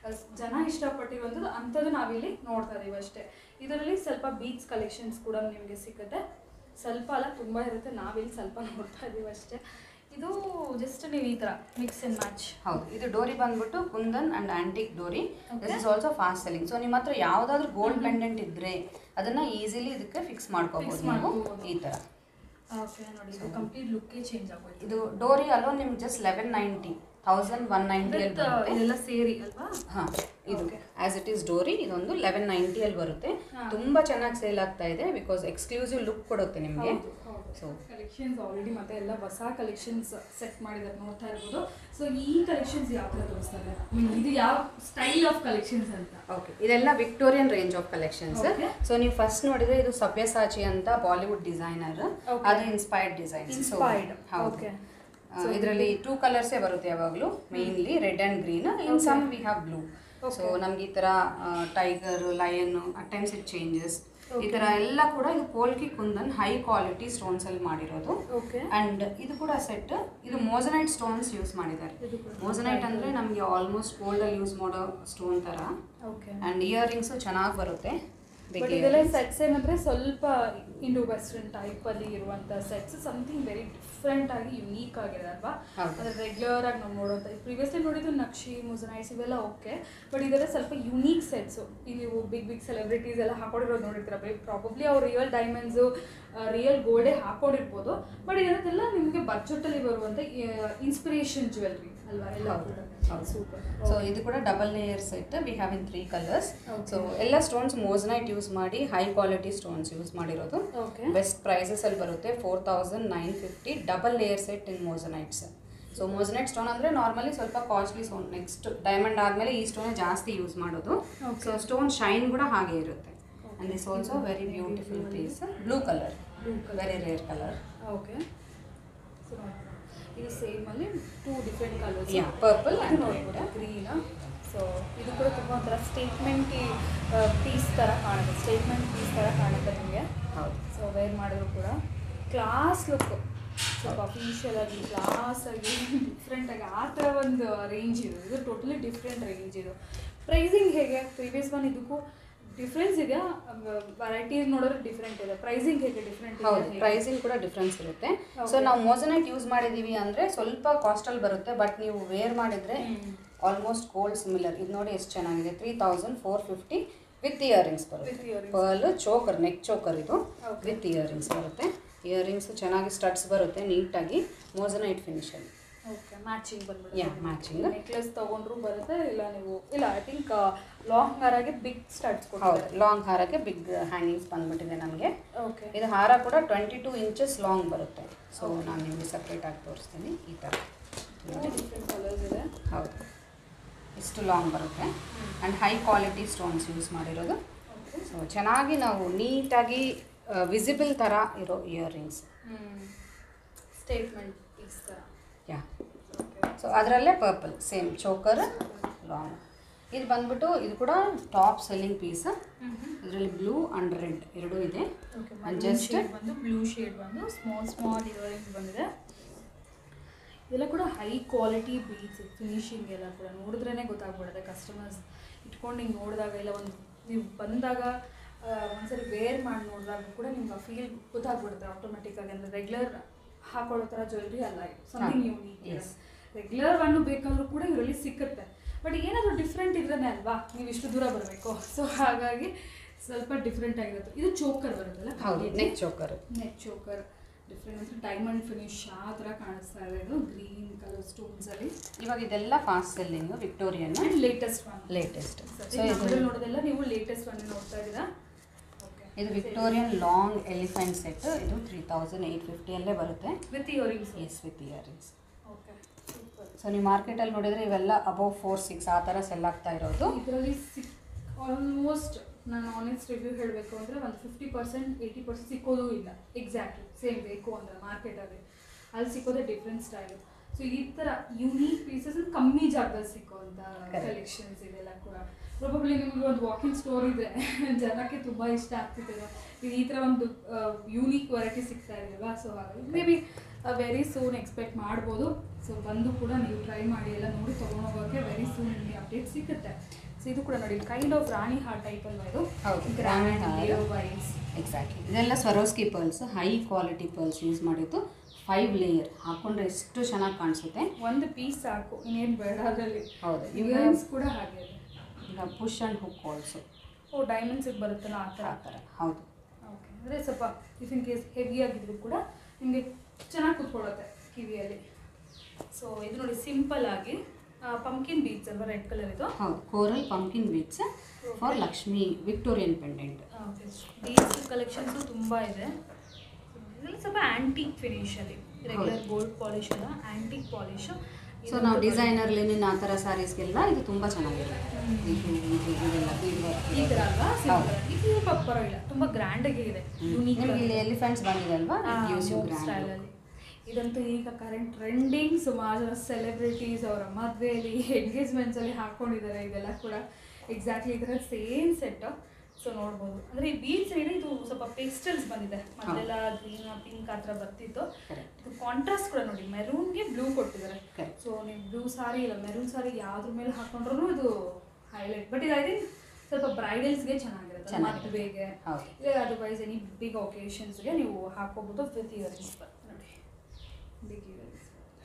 ಜನ ಇಷ್ಟಪಟ್ಟಿರುವಂಥದ್ದು ಅಂಥದ್ದು ನಾವಿಲ್ಲಿ ನೋಡ್ತಾ ಇದೀವಿ ಅಷ್ಟೇ ಇದರಲ್ಲಿ ಸ್ವಲ್ಪ ಬೀಚ್ ಕಲೆಕ್ಷನ್ಸ್ ಕೂಡ ನಿಮಗೆ ಸಿಗುತ್ತೆ ಸ್ವಲ್ಪ ಅಲ್ಲ ತುಂಬ ಇರುತ್ತೆ ನಾವಿಲ್ಲಿ ಸ್ವಲ್ಪ ನೋಡ್ತಾ ಇದೀವಿ ಅಷ್ಟೇ ಇದು ಜಸ್ಟ್ ನೀವು ಈ ಥರ ಮಿಕ್ಸ್ ಆ್ಯಂಡ್ ಮ್ಯಾಚ್ ಹೌದು ಇದು ಡೋರಿ ಬಂದ್ಬಿಟ್ಟು ಕುಂದನ್ ಅಂಡ್ ಆಂಟಿಕ್ ಡೋರಿ Okay. This is also fast selling so ನಿಮ್ಮ ಹತ್ರ ಯಾವ್ದಾದ್ರು ಗೋಲ್ಡ್ ಪೆಂಡೆಂಟ್ ಇದ್ರೆ ಅದನ್ನ ಈಸಿಲಿ ಇದಕ್ಕೆ ಫಿಕ್ಸ್ ಮಾಡ್ಕೋಬಹುದು Fix ನೀವು ಮಾಡ್ಕೋಬೋದು. ಈ ತರ ಓಕೆ ನೋಡಿ ಇದು ಕಂಪ್ಲೀಟ್ ಲುಕ್ಕೇ ಚೇಂಜ್ ಆಗೋಯ್ತು ಇದು ಡೋರಿ ಅಲ್ಲೋ ನಿಮ್ಗೆ just eleven ninety thousand one ninety With, uh, ಇದೆಲ್ಲ ಸೇರಿ ಅಲ್ವಾ ಹಾ ಇದು Okay. ಆಸ್ ಇಟ್ ಈಸ್ ಡೋರಿ ಇದೊಂದು ಲೆವೆನ್ ನೈಂಟಿಯಲ್ಲಿ ಬರುತ್ತೆ ಹಾ. ತುಂಬಾ ಚೆನ್ನಾಗಿ ಸೇಲ್ ಆಗ್ತಾ ಇದೆ ಬಿಕಾಸ್ ಎಕ್ಸ್ಕ್ಲೂಸಿವ್ ಲುಕ್ ಕೊಡುತ್ತೆ ನಿಮಗೆ ಹೌದು ಹೌದು ಸೊ ಕಲೆಕ್ಷನ್ಸ್ ಆಲ್ರೆಡಿ ಮತ್ತೆ ಎಲ್ಲ ಹೊಸ ಕಲೆಕ್ಷನ್ಸ್ ಸೆಟ್ ಮಾಡಿದ್ದಾರೆ ನೋಡ್ತಾ ಇರ್ಬೋದು ಸೊ ಈ ಕಲೆಕ್ಷನ್ಸ್ ಯಾವ ಥರ ತೋರಿಸ್ತಾರೆ I mean, ಇದು ಯಾವ ಸ್ಟೈಲ್ ಆಫ್ ಕಲೆಕ್ಷನ್ಸ್ ಅಂತ ಓಕೆ ಇದೆಲ್ಲ Victorian range of collections Okay. So ನೀವು ಫಸ್ಟ್ ನೋಡಿದ್ರೆ ಇದು ಸಬ್ಯಸಾಚಿ ಅಂತ ಬಾಲಿವುಡ್ ಡಿಸೈನರ್ Okay. ಅದು ಇನ್ಸ್ಪೈರ್ಡ್ ಡಿಸೈನ್ಸ್ Inspired. ಹೌದು Okay. ಇದರಲ್ಲಿ ಟೂ ಕಲರ್ಸೇ ಬರುತ್ತೆ ಯಾವಾಗಲೂ mainly red and green in some we have blue so Okay. ನಮ್ಗೆ ಈ ಥರ tiger lion at times it changes ಈ ಥರ ಎಲ್ಲ ಕೂಡ ಇದು polki kundan high quality stones ಅಲ್ಲಿ ಮಾಡಿರೋದು ಓಕೆ ಅಂಡ್ ಇದು ಕೂಡ ಸೆಟ್ ಇದು ಮೋಸನೈಟ್ ಸ್ಟೋನ್ಸ್ ಯೂಸ್ ಮಾಡಿದ್ದಾರೆ ಇದು ಕೂಡ ಮೋಸನೈಟ್ ಅಂದ್ರೆ ನಮಗೆ ಆಲ್ಮೋಸ್ಟ್ ಗೋಲ್ಡ್ ಅಲ್ಲಿ ಯೂಸ್ ಮಾಡೋ ಸ್ಟೋನ್ ತರ ಓಕೆ ಅಂಡ್ ಇಯರಿಂಗ್ಸ್ ಚೆನ್ನಾಗಿ ಬರುತ್ತೆ ಬಟ್ Big ಇದೆಲ್ಲ earrings. ಸೆಟ್ಸ್ ಏನಂದ್ರೆ ಸ್ವಲ್ಪ ಇಂಡೋ ವೆಸ್ಟರ್ನ್ ಟೈಪ್ ಅಲ್ಲಿ ಇರುವಂತ ಸೆಟ್ಸ್ ಸಮಥಿಂಗ್ ವೆರಿ ಡಿಫ್ರೆಂಟ್ ಆಗಿ ಯುನೀಕ್ ಆಗಿದೆ ಅಲ್ವಾ ಹೌದು. ಅಂದ್ರೆ ರೆಗ್ಯುಲರ್ ಆಗಿ ನಾವು ನೋಡೋದು ಪ್ರಿವಿಯಸ್ಲಿ ನೋಡಿದ್ದು ನಕ್ಷಿ ಮುಜನೈಟ್ಸ್ ಇವೆಲ್ಲ ಓಕೆ ಬಟ್ ಇದೆಲ್ಲ ಸ್ವಲ್ಪ ಯುನೀಕ್ ಸೆಟ್ಸು ಈ ನೀವು ಬಿಗ್ ಬಿಗ್ ಸೆಲೆಬ್ರಿಟೀಸ್ ಎಲ್ಲ ಹಾಕೊಂಡಿರೋದು ನೋಡಿರ್ತೀರ ಪ್ರಾಬಬ್ಲಿ ಅವ್ರು ರಿಯಲ್ ಡೈಮಂಡ್ಸು ರಿಯಲ್ ಗೋಲ್ಡೇ ಹಾಕೊಂಡಿರ್ಬೋದು ಬಟ್ ಇದೆಲ್ಲ ನಿಮಗೆ ಬಜೆಟಲ್ಲಿ ಬರುವಂಥ ಇನ್ಸ್ಪಿರೇಷನ್ ಜ್ಯುವೆಲ್ರಿ ಅಲ್ವಾ ಎಲ್ಲ ಹೌದು. ಕೂಡ ಹೌದು. ಸೂಪರ್ ಸೊ ಇದು ಕೂಡ double layer set we have in three colours Okay. So ಎಲ್ಲ ಸ್ಟೋನ್ಸ್ ಮೋಸನೈಟ್ ಯೂಸ್ ಯೂಸ್ ಮಾಡಿ ಹೈ ಕ್ವಾಲಿಟಿ ಸ್ಟೋನ್ಸ್ ಯೂಸ್ ಮಾಡಿರೋದು ಓಕೆ ಬೆಸ್ಟ್ ಪ್ರೈಸಸಲ್ಲಿ ಬರುತ್ತೆ four thousand nine fifty double layer set in moissanites so moissanite stone ಅಂದರೆ normally ಸ್ವಲ್ಪ costly stone next diamond ಆದಮೇಲೆ ಈ ಸ್ಟೋನೇ ಜಾಸ್ತಿ ಯೂಸ್ ಮಾಡೋದು ಸೊ ಸ್ಟೋನ್ ಶೈನ್ ಕೂಡ ಹಾಗೆ ಇರುತ್ತೆ and this also very beautiful piece blue colour very rare colour okay so ಇದು ಸೇಮ್ ಅಲ್ಲಿ two different colours yeah purple ಇದು ಆ್ಯಂಡ್ ನೋಡ್ಬೋದು ಗ್ರೀನ್ ಸೊ ಇದು ಕೂಡ ತುಂಬ ಒಂಥರ ಸ್ಟೇಟ್ಮೆಂಟ್ ಪೀಸ್ ಥರ ಕಾಣುತ್ತೆ ಸ್ಟೇಟ್ಮೆಂಟ್ ಪೀಸ್ ಥರ ಕಾಣುತ್ತೆ ನಿಮಗೆ ಹೌದು ಸೊ ವೇರ್ ಮಾಡಿದ್ರು ಕೂಡ ಕ್ಲಾಸ್ ಲುಕ್ ಸ್ವಲ್ಪ ಅಫಿಷಿಯಲ್ ಆಗಿ ಕ್ಲಾಸ್ ಆಗಿ ಡಿಫ್ರೆಂಟ್ ಆಗಿ ಆ ಥರ ಒಂದು ರೇಂಜ್ ಇದು ಇದು ಟೋಟಲಿ ಡಿಫ್ರೆಂಟ್ ರೇಂಜ್ ಇದು ಪ್ರೈಸಿಂಗ್ ಹೇಗೆ ಪ್ರೀವಿಯಸ್ ಒನ್ ಇದಕ್ಕೂ ಡಿಫ್ರೆನ್ಸ್ ಇದೆಯಾ ವೆರೈಟಿ ನೋಡಿದ್ರೆ ಡಿಫ್ರೆಂಟ್ ಇದೆ ಪ್ರೈಸಿಂಗ್ ಹೇಗೆ ಡಿಫ್ರೆಂಟ್ ಹೌದು ಇದೆ ಪ್ರೈಸಿಂಗ್ ಕೂಡ ಡಿಫ್ರೆನ್ಸ್ ಇರುತ್ತೆ ಸೊ ನಾವು ಮೋಸನೈಟ್ ಯೂಸ್ ಮಾಡಿದೀವಿ ಅಂದರೆ ಸ್ವಲ್ಪ ಕಾಸ್ಟಲ್ಲಿ ಬರುತ್ತೆ ಬಟ್ ನೀವು ವೇರ್ ಮಾಡಿದರೆ ಆಲ್ಮೋಸ್ಟ್ ಗೋಲ್ಡ್ ಸಿಮಿಲರ್ ಇದು ನೋಡಿ ಎಷ್ಟು ಚೆನ್ನಾಗಿದೆ three thousand four fifty with earrings With ಬರುತ್ತೆ earrings. Pearl choker neck choker ಇದು Okay. ವಿತ್ ಇಯರಿಂಗ್ಸ್ ಬರುತ್ತೆ ಇಯರಿಂಗ್ಸ್ ಚೆನ್ನಾಗಿ ಸ್ಟಡ್ಸ್ ಬರುತ್ತೆ ನೀಟಾಗಿ ಮೋಸನೈಟ್ ಫಿನಿಶಲ್ಲಿ ಓಕೆ ಮ್ಯಾಚಿಂಗ್ ಬಂದ್ಬಿಡುತ್ತೆ Yeah, matching. ನೆಕ್ಲೆಸ್ ತಗೊಂಡ್ರು ಬರುತ್ತೆ ಇಲ್ಲ ನೀವು ಇಲ್ಲ ಐ ಥಿಂಕ್ ಲಾಂಗ್ ಹಾರಾಗೆ ಬಿಗ್ ಸ್ಟಡ್ಸ್ ಹೌದು ಕೊಡ್ತಾರೆ ಲಾಂಗ್ ಹಾರಕ್ಕೆ ಬಿಗ್ ಹ್ಯಾಂಗಿಂಗ್ಸ್ ಬಂದ್ಬಿಟ್ಟಿದೆ ನಮಗೆ ಓಕೆ ಇದು ಹಾರ ಕೂಡ ಟ್ವೆಂಟಿ ಟೂ ಇಂಚಸ್ ಲಾಂಗ್ ಬರುತ್ತೆ ಸೊ ನಾನು ನಿಮಗೆ ಸಪ್ರೇಟಾಗಿ ತೋರಿಸ್ತೀನಿ ಈ ಥರ ನೋಡಿ ಡಿಫ್ರೆಂಟ್ ಕಲರ್ಸ್ ಇದೆ ಹೌದು ಇಷ್ಟು ಲಾಂಗ್ ಬರುತ್ತೆ and high quality stones use ಮಾಡಿರೋದು ಓಕೆ ಸೊ ಚೆನ್ನಾಗಿ ನಾವು ನೀಟಾಗಿ ವಿಸಿಬಲ್ ಥರ ಇರೋ ಇಯರಿಂಗ್ಸ್ ಸ್ಟೇಟ್ಮೆಂಟ್ ಪೀಸ್ ಥರ ಯಾ ಓಕೆ ಸೊ ಅದರಲ್ಲೇ ಪರ್ಪಲ್ ಸೇಮ್ ಚೋಕರ್ ಲಾಂಗ್ ಇದು ಬಂದ್ಬಿಟ್ಟು ಇದು ಕೂಡ ಟಾಪ್ ಸೆಲ್ಲಿಂಗ್ ಪೀಸ್ ಇದರಲ್ಲಿ ಬ್ಲೂ ಆ್ಯಂಡ್ ರೆಡ್ ಎರಡೂ ಇದೆ okay And just just- shade ಬಂದು ಬ್ಲೂ ಶೇಡ್ ಬಂದು ಸ್ಮಾಲ್ ಸ್ಮಾಲ್ ಇಯರಿಂಗ್ಸ್ ಬಂದಿದೆ ಇದೆಲ್ಲ ಕೂಡ ಹೈ ಕ್ವಾಲಿಟಿ ಬೀಡ್ಸ್ ಫಿನಿಶಿಂಗ್ ಎಲ್ಲ ಕೂಡ ನೋಡಿದ್ರೇ ಗೊತ್ತಾಗ್ಬಿಡುತ್ತೆ ಕಸ್ಟಮರ್ಸ್ ಇಟ್ಕೊಂಡು ಹಿಂಗೆ ನೋಡಿದಾಗ ಇಲ್ಲ ಒಂದು ನೀವು ಬಂದಾಗ ಆ, ಒಂದ್ಸರಿ ವೇರ್ ಮಾಡಿ ನೋಡಿದಾಗ ಕೂಡ ನಿಮ್ಗೆ ಆ ಫೀಲ್ ಗೊತ್ತಾಗ್ಬಿಡುತ್ತೆ ಆಟೋಮೆಟಿಕ್ಕಾಗಿ ಅಂದರೆ ರೆಗ್ಯುಲರ್ ಹಾಕೊಳ್ಳೋ ಥರ ಜ್ಯುವೆಲ್ರಿ ಅಲ್ಲ ಇದು ಸಮಥಿಂಗ್ ಹಾ, ಯೂನಿಕ್ yes. ರೆಗ್ಯುಲರ್ ಒನ್ ಬೇಕಾದ್ರೂ ಕೂಡ ಇದರಲ್ಲಿ ಸಿಕ್ಕುತ್ತೆ ಬಟ್ ಏನಾದರೂ ಡಿಫ್ರೆಂಟ್ ಇದ್ರೇ ಅಲ್ವಾ ನೀವು ಇಷ್ಟು ದೂರ ಬರಬೇಕು ಸೊ ಹಾಗಾಗಿ ಸ್ವಲ್ಪ ಡಿಫ್ರೆಂಟ್ ಆಗಿರುತ್ತೆ ಇದು ಚೋಕರ್ ಬರುತ್ತಲ್ಲ ಹೌದು neck choker neck choker different ಅಂದರೆ ಡೈಮಂಡ್ ಫಿನಿಶ್ ಆ ಥರ ಕಾಣಿಸ್ತಾ ಇದೆ ಇದು ಗ್ರೀನ್ ಕಲರ್ ಸ್ಟೋನ್ಸಲ್ಲಿ ಇವಾಗ ಇದೆಲ್ಲ fast selling Victorian and latest one latest so so ಇದು ನೋಡೋದೆಲ್ಲ ನೀವು ಲೇಟೆಸ್ಟ್ ಒನ್ ನೋಡ್ತಾ ಇದ್ದೀರಾ ಓಕೆ ಇದು ವಿಕ್ಟೋರಿಯನ್ ಲಾಂಗ್ ಎಲಿಫೆಂಟ್ ಸೆಟ್ ಇದು ತ್ರೀ ತೌಸಂಡ್ ಏಯ್ಟ್ ಫಿಫ್ಟಿಯಲ್ಲೇ ಬರುತ್ತೆ with earrings yes with earrings okay super so ನೀವು ಮಾರ್ಕೆಟಲ್ಲಿ ನೋಡಿದರೆ ಇವೆಲ್ಲ ಅಬೌವ್ ಫೋರ್ ಸಿಕ್ಸ್ ಆ ಥರ ಸೆಲ್ ಆಗ್ತಾ ಇರೋದು ಇದರಲ್ಲಿ ಸಿಕ್ ಆಲ್ಮೋಸ್ಟ್ ನಾನು ಆನೆಸ್ಟ್ ರಿವ್ಯೂ ಹೇಳಬೇಕು ಅಂದರೆ ಒಂದು ಫಿಫ್ಟಿ ಪರ್ಸೆಂಟ್ ಏಯ್ಟಿ ಪರ್ಸೆಂಟ್ ಸಿಕ್ಕೋದು ಇಲ್ಲ ಎಕ್ಸಾಕ್ಟ್ಲಿ ಸೇಮ್ ಬೇಕು ಅಂದರೆ ಮಾರ್ಕೆಟಲ್ಲಿ ಅಲ್ಲಿ ಸಿಕ್ಕೋದೇ ಡಿಫ್ರೆಂಟ್ ಸ್ಟೈಲು ಸೊ ಈ ಥರ ಯುನೀಕ್ ಪೀಸಸ್ ಕಮ್ಮಿ ಜಾಗದಲ್ಲಿ ಸಿಕ್ಕುವಂಥ Correct. ಕಲೆಕ್ಷನ್ಸ್ ಇದೆಲ್ಲ ಕೂಡ ಪ್ರೊಬಬ್ಲಿ ನಿಮಗೆ ಒಂದು ವಾಕಿಂಗ್ ಸ್ಟೋರ್ ಇದೆ ಜನಕ್ಕೆ ತುಂಬ ಇಷ್ಟ ಆಗ್ತಿದೆ ಇದು ಈ ಥರ ಒಂದು ಯೂನಿಕ್ ವೆರೈಟಿ ಸಿಗ್ತಾ ಇದೆಯಲ್ವಾ ಸೊ ಹಾಗಾಗಿ may be very soon expect ಮಾಡ್ಬೋದು ಸೊ ಬಂದು ಕೂಡ ನೀವು ಟ್ರೈ ಮಾಡಿ ಎಲ್ಲ ನೋಡಿ ತೊಗೊಂಡೋಗೋಕ್ಕೆ ವೆರಿ ಸೂನ್ ನಿಮಗೆ ಅಪ್ಡೇಟ್ ಸಿಗುತ್ತೆ ಸೊ ಇದು ಕೂಡ ನೋಡಿ ಕೈಂಡ್ ಆಫ್ ರಾಣಿ ಹಾರ್ ಟೈಪ್ ಅಲ್ವಾ ಇದು ಹೌದು, ರಾಣಿ ಗ್ರ್ಯಾಂಡ್ ಹಾರ. ವೈಸ್ ಎಕ್ಸಾಕ್ಟ್ಲಿ ಇದೆಲ್ಲ Swarovski pearls high quality pearls use ಮಾಡಿದ್ದು ಫೈವ್ ಲೇಯರ್ ಹಾಕೊಂಡ್ರೆ ಎಷ್ಟು ಚೆನ್ನಾಗಿ ಕಾಣಿಸುತ್ತೆ ಒಂದು ಪೀಸ್ ಸಾಕು ಇನ್ನೇನು ಬೇಡ ಅದರಲ್ಲಿ ಹೌದು ಇಯರಿಂಗ್ಸ್ ಕೂಡ ಹಾಗೆ ಇದೆ ಈಗ ಪುಷ್ ಆ್ಯಂಡ್ ಹುಕ್ ಆಲ್ಸೋ ಓ ಡೈಮಂಡ್ಸಿಗೆ ಬರುತ್ತಲ್ಲ ಆ ಥರ ಆ ಥರ ಹೌದು ಓಕೆ ಅಂದರೆ ಸ್ವಲ್ಪ ಇಫ್ ಇನ್ ಕೇಸ್ ಹೆವಿ ಆಗಿದ್ರು ಕೂಡ ನಿಮಗೆ ಚೆನ್ನಾಗಿ ಕೂತ್ಕೊಳ್ಳುತ್ತೆ ಕಿವಿಯಲ್ಲಿ ಸೊ ಇದು ನೋಡಿ ಸಿಂಪಲ್ ಆಗಿ ಪಂಕಿನ್ ಬೀಡ್ಸ್ ಅಲ್ವಾ ರೆಡ್ ಕಲರ್ ಇದು ಹೌದು coral pumpkin beads for Lakshmi Victorian pendant beads collections ತುಂಬ ಇದೆ ಇದರಲ್ಲಿ ಸ್ವಲ್ಪ ಆ್ಯಂಟಿಕ್ ಫಿನಿಶಲ್ಲಿ ರೆಗ್ಯುಲರ್ ಗೋಲ್ಡ್ ಪಾಲಿಶ್ ಅಲ್ಲ ಆ್ಯಂಟಿಕ್ ಪಾಲಿಶು ಸೊ ನಾವು ಡಿಸೈನರ್ ಲಿನಿನ್ ಆ ಥರ ಸ್ಯಾರೀಸ್ಗೆಲ್ಲ ಇದು ತುಂಬ ಚೆನ್ನಾಗಿದೆ ಇದು ಇದು ಇದೆಲ್ಲ bead work ಈ ಥರ ಅಲ್ವಾ ಹೌದು. ಸಿಂಪಲ್ ಇದು ಪರವಾಗಿಲ್ಲ ತುಂಬ ಗ್ರ್ಯಾಂಡಾಗಿ ಇದೆ ಯುನೀಕ್ ನಿಮಗೆ ಇಲ್ಲಿ ಎಲಿಫೆಂಟ್ಸ್ ಬಂದಿದೆ ಅಲ್ವಾ ಯೂಸ್ ಯು ಗ್ರ್ಯಾಂಡ್ ಸ್ಟೈಲಲ್ಲಿ ಇದಂತೂ ಈಗ ಕರೆಂಟ್ ಟ್ರೆಂಡಿಂಗ್ ಸುಮಾರು ಜನ ಸೆಲೆಬ್ರಿಟೀಸ್ ಅವರ ಮದುವೆಯಲ್ಲಿ ಎಂಗೇಜ್ಮೆಂಟ್ಸಲ್ಲಿ ಹಾಕ್ಕೊಂಡಿದ್ದಾರೆ ಇದೆಲ್ಲ ಕೂಡ ಎಕ್ಸಾಕ್ಟ್ಲಿ ಇದರ ಸೇಮ್ ಸೆಟ್ ಸೊ ನೋಡ್ಬೋದು ಅಂದರೆ ಈ ಬೀಚ್ ಸೈಡ್ ಇದು ಸ್ವಲ್ಪ ಪೇಸ್ಟಲ್ಸ್ ಬಂದಿದೆ ಮೊದಲೆಲ್ಲ ಗ್ರೀನ್ ಪಿಂಕ್ ಆ ಥರ ಬರ್ತಿತ್ತು Correct. ಇದು ಕಾಂಟ್ರಾಸ್ಟ್ ಕೂಡ ನೋಡಿ ಮೆರೂನ್ಗೆ ಬ್ಲೂ ಕೊಟ್ಟಿದ್ದಾರೆ Correct. ಸೊ ನೀವು ಬ್ಲೂ ಸಾರಿ ಇಲ್ಲ ಮೆರೂನ್ ಸಾರಿ ಯಾವ್ದ್ರ ಮೇಲೆ ಹಾಕೊಂಡ್ರು ಇದು ಹೈಲೈಟ್ ಬಟ್ ಇದು ಐ ಥಿಂಕ್ ಸ್ವಲ್ಪ ಬ್ರೈಡಲ್ಸ್ಗೆ ಚೆನ್ನಾಗಿರುತ್ತೆ ಚೆನ್ನಾಗಿರುತ್ತೆ. ಮದುವೆಗೆ ಹೌದು ಇಲ್ಲ ಅದರ್ವೈಸ್ ಎನಿ ಬಿಗ್ ಒಕೇಶನ್ಸ್ಗೆ ನೀವು ಹಾಕೋಬೋದು ವಿತ್ ಇಯರಿಂಗ್ಸ್ ನೋಡಿ ಬಿಗ್ ಇಯರಿಂಗ್ಸ್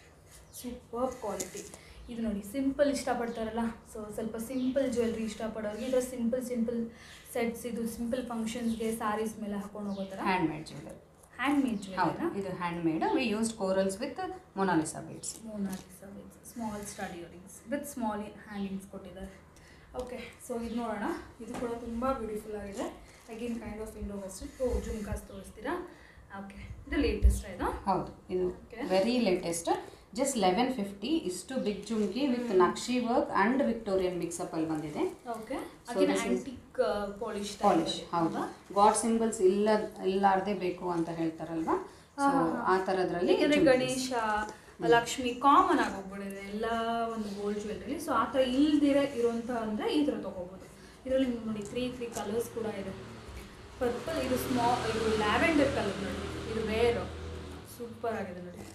ಸೂಪರ್ ಕ್ವಾಲಿಟಿ ಇದು ನೋಡಿ ಸಿಂಪಲ್ ಇಷ್ಟಪಡ್ತಾರಲ್ಲ ಸೊ ಸ್ವಲ್ಪ ಸಿಂಪಲ್ ಜ್ಯುವೆಲ್ರಿ ಇಷ್ಟಪಡೋರಿಗೆ ಇದರ ಸಿಂಪಲ್ ಸಿಂಪಲ್ ಸೆಟ್ಸ್ ಇದು ಸಿಂಪಲ್ ಫಂಕ್ಷನ್ಸ್ಗೆ ಸಾರೀಸ್ ಮೇಲೆ ಹಾಕೊಂಡು ಹೋಗೋ ಥರ hand jewellery hand ಹೌದು ಜ್ಯುವೆಲ್ರಿನ ಇದು hand we used corals with Mona Lisa beads Mona Lisa with small stud earrings with small hangings ಕೊಟ್ಟಿದ್ದಾರೆ ಓಕೆ ಸೊ ಇದು ನೋಡೋಣ ಇದು ಕೂಡ ತುಂಬ ಬ್ಯೂಟಿಫುಲ್ ಆಗಿದೆ again kind of Indo western ಓ ಜುಮ್ಕಾಸ್ ತೋರಿಸ್ತೀರಾ ಓಕೆ ಇದು ಲೇಟೆಸ್ಟ್ ಇದು ಹೌದು ಇದು Okay. Very latest just eleven fifty ಇಷ್ಟು big jhumki with nakshi work and Victorian mix up ಅಲ್ಲಿ ಬಂದಿದೆ okay So again this is- antique polish polish ಹೌದು ಗಾಡ್ ಸಿಂಬಲ್ಸ್ ಇಲ್ಲ ಇಲ್ಲಾರ್ದೇ ಬೇಕು ಅಂತ ಹೇಳ್ತಾರಲ್ವಾ ಸೊ ಆ ಥರದ್ರಲ್ಲಿ ಯಾಕಂದ್ರೆ ಗಣೇಶ ಲಕ್ಷ್ಮಿ ಕಾಮನ್ ಆಗೋಗ್ಬಿಟ್ಟಿದೆ ಎಲ್ಲ ಒಂದು ಗೋಲ್ಡ್ ಜ್ಯುವೆಲ್ರಿ ಸೊ ಆ ಥರ ಇಲ್ದಿರ ಇರೋಂಥ ಅಂದರೆ ಈ ಥರ ತೊಗೋಬೋದು ಇದರಲ್ಲಿ ನಿಮ್ಗೆ ನೋಡಿ ತ್ರೀ ತ್ರೀ ಕಲರ್ಸ್ ಕೂಡ ಇದೆ ಪರ್ಪಲ್ ಇದು ಸ್ಮಾ ಇದು ಲ್ಯಾವೆಂಡರ್ ಕಲರ್ ನೋಡಿ ಇದು ರೇರು ಸೂಪರ್ ಆಗಿದೆ ನೋಡಿ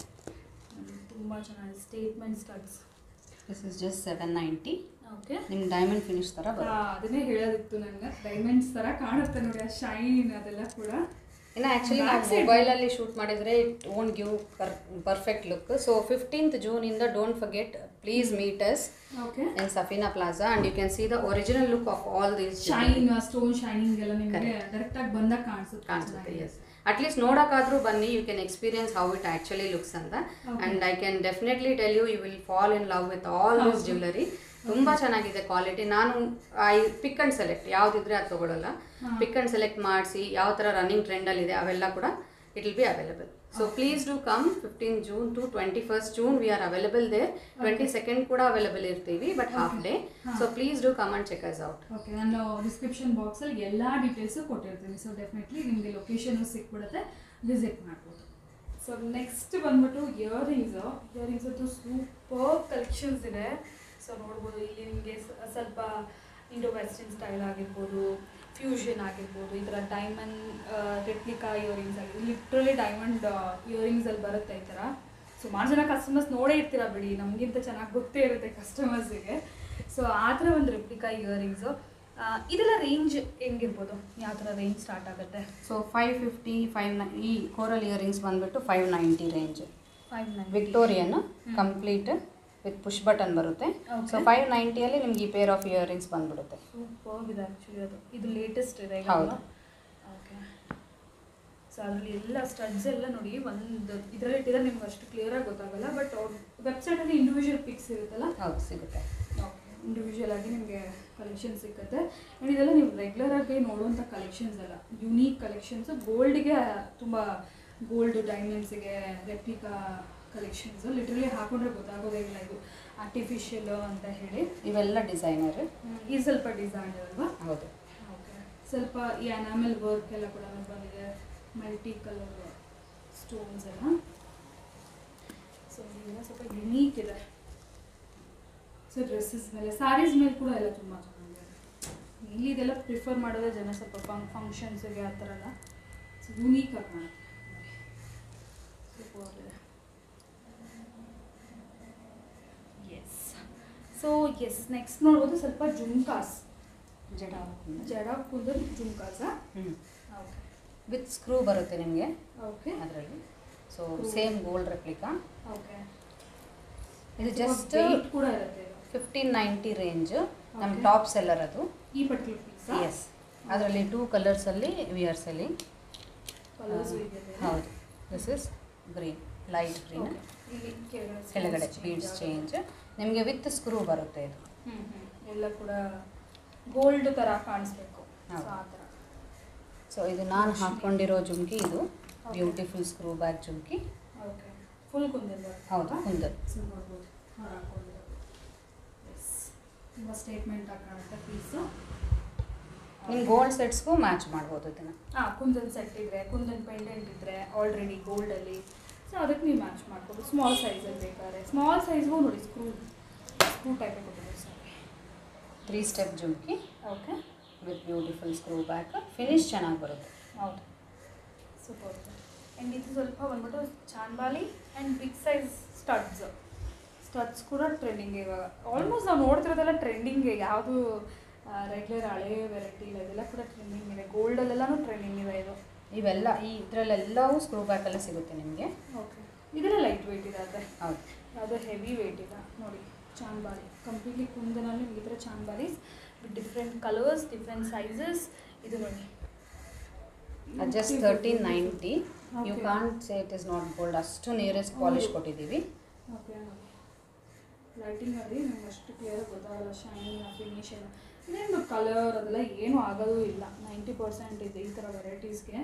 ತುಂಬ ಚೆನ್ನಾಗಿದೆ statement studs this is just seven ninety okay ನಿಮ್ಗೆ ಡೈಮಂಡ್ ಫಿನಿಶ್ ಥರ ಬರುತ್ತೆ ಅದನ್ನೇ ಹೇಳೋದಿತ್ತು ನನಗೆ ಡೈಮಂಡ್ಸ್ ಥರ ಕಾಣುತ್ತೆ ನೋಡಿ ಆ ಶೈನ್ ಅದೆಲ್ಲ ಕೂಡ ಇನ್ನು ಆ್ಯಕ್ಚುಲಿ ನಾವು ಮೊಬೈಲಲ್ಲಿ ಶೂಟ್ ಮಾಡಿದರೆ it won't give perfect look so fifteenth ಜೂನಿಂದ don't forget please meet us okay in Safina plaza and you can see the original look of all these shine stone shining ಎಲ್ಲ ನಿಮಗೆ ಡೈರೆಕ್ಟಾಗಿ ಬಂದಾಗ ಕಾಣಿಸುತ್ತೆ ಕಾಣಿಸುತ್ತೆ ಎಸ್ ಅಟ್ಲೀಸ್ಟ್ ನೋಡೋಕ್ಕಾದ್ರೂ ಬನ್ನಿ you can experience how it actually looks ಅಂತ and I can definitely tell you you will fall in love with all this jewellery ತುಂಬ ಚೆನ್ನಾಗಿದೆ ಕ್ವಾಲಿಟಿ ನಾನು ಐ ಪಿಕ್ ಆ್ಯಂಡ್ ಸೆಲೆಕ್ಟ್ ಯಾವುದಿದ್ರೆ ಅದು ತೊಗೊಳಲ್ಲ ಪಿಕ್ ಆ್ಯಂಡ್ ಸೆಲೆಕ್ಟ್ ಮಾಡಿಸಿ ಯಾವ ಥರ ರನ್ನಿಂಗ್ ಟ್ರೆಂಡಲ್ಲಿದೆ ಅವೆಲ್ಲ ಕೂಡ it will be available so please do come fifteen June to twenty first June we are available there twenty second ಕೂಡ ಅವೈಲಬಲ್ ಇರ್ತೀವಿ but half day so please do come and check us out okay ನಾನು description ಬಾಕ್ಸಲ್ಲಿ ಎಲ್ಲ details ಕೊಟ್ಟಿರ್ತೀನಿ so definitely ನಿಮಗೆ location ಸಿಕ್ಬಿಡುತ್ತೆ visit ಮಾಡ್ಬೋದು so next ಬಂದ್ಬಿಟ್ಟು ಇಯರಿಂಗ್ಸು ಇಯರಿಂಗ್ಸ್ ಅಂತೂ ಸೂಪರ್ ಕಲೆಕ್ಷನ್ಸ್ ಇದೆ ಸೊ ನೋಡ್ಬೋದು ಇಲ್ಲಿ ನಿಮಗೆ ಸ್ವಲ್ಪ ಇಂಡೋ ವೆಸ್ಟರ್ನ್ ಸ್ಟೈಲ್ ಆಗಿರ್ಬೋದು ಫ್ಯೂಷನ್ ಆಗಿರ್ಬೋದು ಈ ಥರ ಡೈಮಂಡ್ ರೆಪ್ಲಿಕಾ ಇಯರಿಂಗ್ಸ್ ಆಗಿರ್ಬೋದು ಲಿಟ್ರಲಿ ಡೈಮಂಡ್ ಇಯರಿಂಗ್ಸಲ್ಲಿ ಬರುತ್ತೆ ಈ ಥರ ಸುಮಾರು ಜನ ಕಸ್ಟಮರ್ಸ್ ನೋಡೇ ಇರ್ತೀರ ಬಿಡಿ ನಮಗಿಂತ ಚೆನ್ನಾಗಿ ಗೊತ್ತೇ ಇರುತ್ತೆ ಕಸ್ಟಮರ್ಸಿಗೆ ಸೊ ಆ ಥರ ಒಂದು ರೆಪ್ಲಿಕಾ ಇಯರಿಂಗ್ಸು ಇದೆಲ್ಲ ರೇಂಜ್ ಹೆಂಗಿರ್ಬೋದು ಯಾವ ಥರ ರೇಂಜ್ ಸ್ಟಾರ್ಟ್ ಆಗುತ್ತೆ ಸೊ ಫೈವ್ ಫಿಫ್ಟಿ ಫೈವ್ ಈ ಕೋರಲ್ ಇಯರಿಂಗ್ಸ್ ಬಂದ್ಬಿಟ್ಟು five ninety range five nine Victorian complete with push button ಬರುತ್ತೆ Okay. ಸೊ ಫೈವ್ ನೈಂಟಿಯಲ್ಲಿ ನಿಮ್ಗೆ ಈ ಪೇರ್ ಆಫ್ ಇಯರಿಂಗ್ಸ್ ಬಂದ್ಬಿಡುತ್ತೆ ಸೂಪರ್ ಇದೆ ಆ್ಯಕ್ಚುಲಿ ಅದು ಇದು ಲೇಟೆಸ್ಟ್ ಇದೆ ಹೌದು. ಓಕೆ ಸೊ ಅದರಲ್ಲಿ ಎಲ್ಲ ಸ್ಟಡ್ಸ್ ಎಲ್ಲ ನೋಡಿ ಒಂದು ಇದರಲ್ಲಿ ಇಟ್ಟಿದ್ರೆ ನಿಮ್ಗೆ ಅಷ್ಟು ಕ್ಲಿಯರಾಗಿ ಗೊತ್ತಾಗಲ್ಲ ಬಟ್ ಅವ್ರ ವೆಬ್ಸೈಟಲ್ಲಿ ಇಂಡಿವಿಜುವಲ್ ಪಿಕ್ಸ್ ಇರುತ್ತಲ್ಲ ಹೌದು ಸಿಗುತ್ತೆ ಇಂಡಿವಿಜುವಲ್ ಆಗಿ ನಿಮಗೆ ಕಲೆಕ್ಷನ್ ಸಿಗುತ್ತೆ ಆ್ಯಂಡ್ ಇದೆಲ್ಲ ನೀವು ರೆಗ್ಯುಲರ್ ಆಗಿ ನೋಡುವಂಥ ಕಲೆಕ್ಷನ್ಸ್ ಅಲ್ಲ ಯುನೀಕ್ ಕಲೆಕ್ಷನ್ಸ್ ಗೋಲ್ಡ್ಗೆ ತುಂಬ ಗೋಲ್ಡ್ ಡೈಮಂಡ್ಸಿಗೆ ರೆಪ್ಲಿಕಾ ಕಲೆಕ್ಷನ್ಸ್ ಲಿಟ್ರಲಿ ಹಾಕೊಂಡ್ರೆ ಗೊತ್ತಾಗೋದೇ ಇಲ್ಲ ಇದು ಆರ್ಟಿಫಿಷಿಯಲ್ ಅಂತ ಹೇಳಿ ಇವೆಲ್ಲ ಡಿಸೈನರ್ ಇದು ಸ್ವಲ್ಪ ಡಿಸೈನ್ ಅಲ್ವಾ ಹೌದು ಓಕೆ ಸ್ವಲ್ಪ ಈ ಅನಾಮಲ್ ವರ್ಕ್ ಎಲ್ಲ ಕೂಡ ಬಂದಿದೆ ಮಲ್ಟಿ ಕಲರ್ ಸ್ಟೋನ್ಸ್ ಎಲ್ಲ ಸೊ ಇದೆಲ್ಲ ಸ್ವಲ್ಪ ಯುನೀಕ್ ಇದೆ ಸೊ ಡ್ರೆಸ್ಸಸ್ ಮೇಲೆ ಸ್ಯಾರೀಸ್ ಮೇಲೆ ಕೂಡ ಎಲ್ಲ ತುಂಬ ಚೆನ್ನಾಗಿದೆ ಇಲ್ಲಿ ಇದೆಲ್ಲ ಪ್ರಿಫರ್ ಮಾಡೋದೇ ಜನ ಸ್ವಲ್ಪ ಫಂಕ್ ಫಂಕ್ಷನ್ಸ್ಗೆ ಆ ಥರ ಎಲ್ಲ ಸೊ ಯುನೀಕ್ ಆಗಿ ಕಾಣುತ್ತೆ Superb ಇದೆ ಎಸ್ ಸೊ ಎಸ್ ನೆಕ್ಸ್ಟ್ ನೋಡ್ಬೋದು ಸ್ವಲ್ಪ ಜುಮ್ಕಾಸ್ ಜಡ ಜಡ ಕುಂದನ್ ಜುಮ್ಕಾಸಾ ಹ್ಞೂ ಓಕೆ ವಿತ್ ಸ್ಕ್ರೂ ಬರುತ್ತೆ ನಿಮಗೆ ಓಕೆ ಅದರಲ್ಲಿ so same gold replica okay ಇದು ಜಸ್ಟ್ ವೆಯ್ಟ್ ಕೂಡ ಇರುತ್ತೆ ಇದು. ಫಿಫ್ಟೀನ್ ನೈಂಟಿ ರೇಂಜ್ ನಮ್ಮ Okay. ಟಾಪ್ ಸೆಲ್ಲರ್ ಅದು ಈ ಪರ್ಟಿಕ್ಯುಲರ್ ಪೀಸ್ ಎಸ್ ಅದರಲ್ಲಿ ಟೂ ಕಲರ್ಸಲ್ಲಿ ವಿ ಆರ್ ಸೆಲ್ಲಿಂಗ್ ಕಲರ್ಸ್ ಇದೆ ಹೌದು this is green light green Okay. ಇಲ್ಲಿ ಕೆಳಗಡೆ ಕೆಳಗಡೆ stones ಬೀಡ್ಸ್ change ಚೇಂಜ್ ನಿಮಗೆ ವಿತ್ ಸ್ಕ್ರೂ ಬರುತ್ತೆ ಇದು ಹ್ಮ್ ಹ್ಮ್ ಎಲ್ಲ ಕೂಡ ಗೋಲ್ಡ್ ತರ ಕಾಣಿಸ್ಬೇಕು ಸೊ ಹೌದು. ಆ ಥರ ಸೊ ಇದು ನಾನು ಹಾಕ್ಕೊಂಡಿರೋ ಜುಮ್ಕಿ ಇದು beautiful screw back jhumki okay full kundan ಹೌದು ಕುಂದನ್ ಸೊ ನೋಡ್ಬೋದು ಅವ್ರು ಹಾಕೊಂಡಿರೋದು ಎಸ್ ತುಂಬ ಸ್ಟೇಟ್ಮೆಂಟ್ ಆಗಿ ಕಾಣುತ್ತೆ ಪೀಸು ನಿಮ್ಮ ಗೋಲ್ಡ್ ಸೆಟ್ಸ್ಗೂ ಮ್ಯಾಚ್ ಮಾಡ್ಬೋದು ಇದನ್ನು ಹಾಂ ಕುಂದನ್ ಸೆಟ್ ಇದ್ರೆ ಕುಂದನ್ ಪೆಂಡೆಂಟ್ ಇದ್ರೆ ಆಲ್ರೆಡಿ ಗೋಲ್ಡಲ್ಲಿ ಸೊ ಅದಕ್ಕೆ ನೀವು ಮ್ಯಾಚ್ ಮಾಡ್ಬೋದು ಸ್ಮಾಲ್ ಸೈಜಲ್ಲಿ ಬೇಕಾದ್ರೆ ಸ್ಮಾಲ್ ಸೈಜ್ಗೂ ನೋಡಿ ಸ್ಕ್ರೂ ಸ್ಕ್ರೂ ಟೈಪೇ ಕೊಟ್ಟಿದ್ದಾರೆ sorry three step jhumki okay with beautiful screw back finish ಚೆನ್ನಾಗಿ ಬರುತ್ತೆ ಹೌದು ಸೂಪರ್ ಆ್ಯಂಡ್ ಇದು ಸ್ವಲ್ಪ ಬಂದ್ಬಿಟ್ಟು chandbali and big size studs studs ಕೂಡ ಟ್ರೆಂಡಿಂಗ್ ಇವಾಗ ಆಲ್ಮೋಸ್ಟ್ ನಾವು ನೋಡ್ತಿರೋದೆಲ್ಲ ಟ್ರೆಂಡಿಂಗ್ ಯಾವುದು ರೆಗ್ಯುಲರ್ ಹಳೆ ವೆರೈಟಿ ಇಲ್ಲ ಇದೆಲ್ಲ ಕೂಡ ಟ್ರೆಂಡಿಂಗ್ ಇದೆ ಗೋಲ್ಡಲ್ಲೆಲ್ಲನೂ ಟ್ರೆಂಡಿಂಗ್ ಇದೆ ಇದು ಇವೆಲ್ಲ ಈ ಇದರಲ್ಲೆಲ್ಲವೂ ಸ್ಕ್ರೂ ಬ್ಯಾಕಲ್ಲೇ ಸಿಗುತ್ತೆ ನಿಮಗೆ ಓಕೆ ಇದೆಲ್ಲ ಲೈಟ್ ವೆಯ್ಟ್ ಇದೆ ಅದೇ ಹೌದು ಯಾವುದೋ ಹೆವಿ ವೆಯ್ಟ್ ಇಲ್ಲ ನೋಡಿ ಚಾನ್ಬಾಲಿ ಕಂಪ್ಲೀಟ್ಲಿ ಕುಂದನಲ್ಲಿ ಈ ಥರ chandbalis with different colours different sizes ಇದು ನೋಡಿ just thirteen ninety you Okay. Can't say it is not gold ಅಷ್ಟು ನಿಯರೆಸ್ಟ್ ಪಾಲಿಶ್ ಕೊಟ್ಟಿದ್ದೀವಿ ಓಕೆ ಲೈಟಿಂಗ್ ಅಲ್ಲಿ ನಮ್ಗೆ ಅಷ್ಟು ಕ್ಲಿಯರ್ ಗೊತ್ತಾಗಲ್ಲ ಶೈನಿಂಗ್ ಫಿನಿಷನ್ ಇದೇನು ಕಲರ್ ಅದೆಲ್ಲ ಏನೂ ಆಗೋದು ಇಲ್ಲ ನೈಂಟಿ ಪರ್ಸೆಂಟ್ ಇದೆ ಈ ಥರ ವೆರೈಟೀಸ್ಗೆ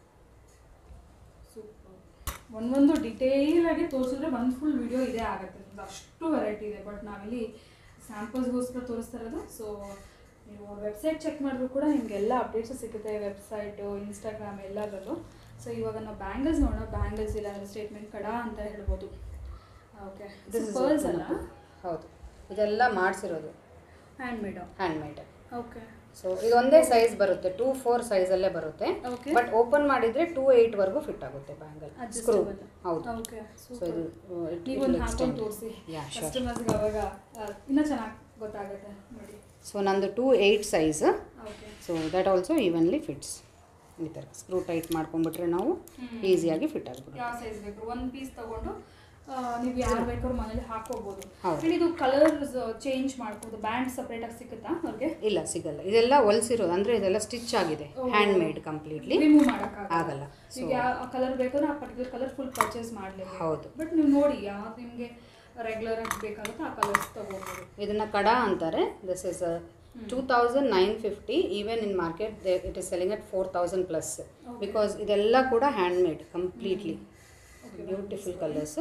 ಸೂಪರ್ ಒಂದೊಂದು ಡಿಟೇಲ್ ಆಗಿ ತೋರಿಸಿದ್ರೆ ಒಂದು ಫುಲ್ ವಿಡಿಯೋ ಇದೇ ಆಗುತ್ತೆ ನಿಮ್ಗೆ ಅಷ್ಟು ವೆರೈಟಿ ಇದೆ ಬಟ್ ನಾವಿಲ್ಲಿ ಸ್ಯಾಂಪಲ್ಸ್ಗೋಸ್ಕರ ತೋರಿಸ್ತಾ ಇರೋದು ಸೊ ನೀವು ವೆಬ್ಸೈಟ್ ಚೆಕ್ ಮಾಡಿದ್ರು ಕೂಡ ನಿಮ್ಗೆ ಎಲ್ಲ ಅಪ್ಡೇಟ್ಸ್ ಸಿಗುತ್ತೆ ವೆಬ್ಸೈಟು ಇನ್ಸ್ಟಾಗ್ರಾಮ್ ಎಲ್ಲದರಲ್ಲೂ ಸೊ ಇವಾಗ ನಾವು ಬ್ಯಾಂಗಲ್ಸ್ ನೋಡೋಣ ಬ್ಯಾಂಗಲ್ಸ್ ಇಲ್ಲ ಅಂದರೆ ಸ್ಟೇಟ್ಮೆಂಟ್ ಕಡ ಅಂತ ಹೇಳ್ಬೋದು okay This is pearls open ಅಲ್ಲ up. ಹೌದು ಇದೆಲ್ಲ ಮಾಡಿಸಿರೋದು hand hand okay so ಇದು ಒಂದೇ ಸೈಜ್ ಬರುತ್ತೆ ಟೂ ಫೋರ್ ಸೈಜಲ್ಲೇ ಬರುತ್ತೆ Okay. ಬಟ್ ಓಪನ್ ಮಾಡಿದ್ರೆ ಟೂ ಏಯ್ಟ್ ವರೆಗೂ ಫಿಟ್ ಆಗುತ್ತೆ ಬ್ಯಾಂಗಲ್ ಸ್ಕ್ರೂ Adjustable. ಹೌದು ಓಕೆ ಸೊ ಇದು uh, it- it ನೀವೊಂದು will ಹಾಕೊಂಡು extend. ತೋರಿಸಿ Yeah, sure. ಕಸ್ಟಮರ್ಸ್ಗೆ ಅವಾಗ ಆ, ಇನ್ನೂ ಚೆನ್ನಾಗಿ ಗೊತ್ತಾಗುತ್ತೆ ನೋಡಿ ಸೊ ನಂದು two eight size okay so that also evenly fits ಈ ಥರ ಸ್ಕ್ರೂ ಟೈಟ್ ಮಾಡ್ಕೊಂಡ್ಬಿಟ್ರೆ ನಾವು ಈಸಿಯಾಗಿ ಫಿಟ್ ಆಗಿಬಿಡುತ್ತೆ ಯಾವ ಸೈಜ್ ಬೇಕು ಒಂದು ಪೀಸ್ ತಗೊಂಡು ಆ, ನೀವು ಯಾರು ಬೇಕಾದ್ರೂ ಮನೇಲಿ ಹಾಕೋಬಹುದು ಹೌದು. And ಇದು ಕಲರ್ಸ್ ಚೇಂಜ್ ಮಾಡ್ಬೋದು ಬ್ಯಾಂಡ್ ಸಪ್ರೇಟ್ ಆಗಿ ಸಿಗುತ್ತಾ ಅವ್ರಿಗೆ ಇಲ್ಲ ಸಿಗಲ್ಲ ಇದೆಲ್ಲ ಹೊಲ್ಸಿರೋದು ಅಂದರೆ ಇದೆಲ್ಲ ಸ್ಟಿಚ್ ಆಗಿದೆ ಹ್ಯಾಂಡ್ ಮೇಡ್ ಕಂಪ್ಲೀಟ್ಲಿ ರಿಮೂವ್ ಮಾಡೋಕ್ಕಾಗಲ್ಲ ಆಗಲ್ಲ ಈಗ ಯಾವ ಕಲರ್ ಬೇಕಾದ್ರೆ ಆ ಪರ್ಟಿಕ್ಯುಲರ್ ಕಲರ್ ಫುಲ್ ಪರ್ಚೇಸ್ ಮಾಡಲೇಬೇಕು ಹೌದು ಬಟ್ ನೀವು ನೋಡಿ ಯಾವ್ದು ನಿಮಗೆ ರೆಗ್ಯುಲರ್ ಆಗಿ ಬೇಕಾಗುತ್ತೆ ಆ ಕಲರ್ಸ್ ತಗೋಬೋದು ಇದನ್ನ ಕಡ ಅಂತಾರೆ this is two thousand nine fifty even in market it is selling at four thousand plus because ಇದೆಲ್ಲ ಕೂಡ hand completely beautiful colours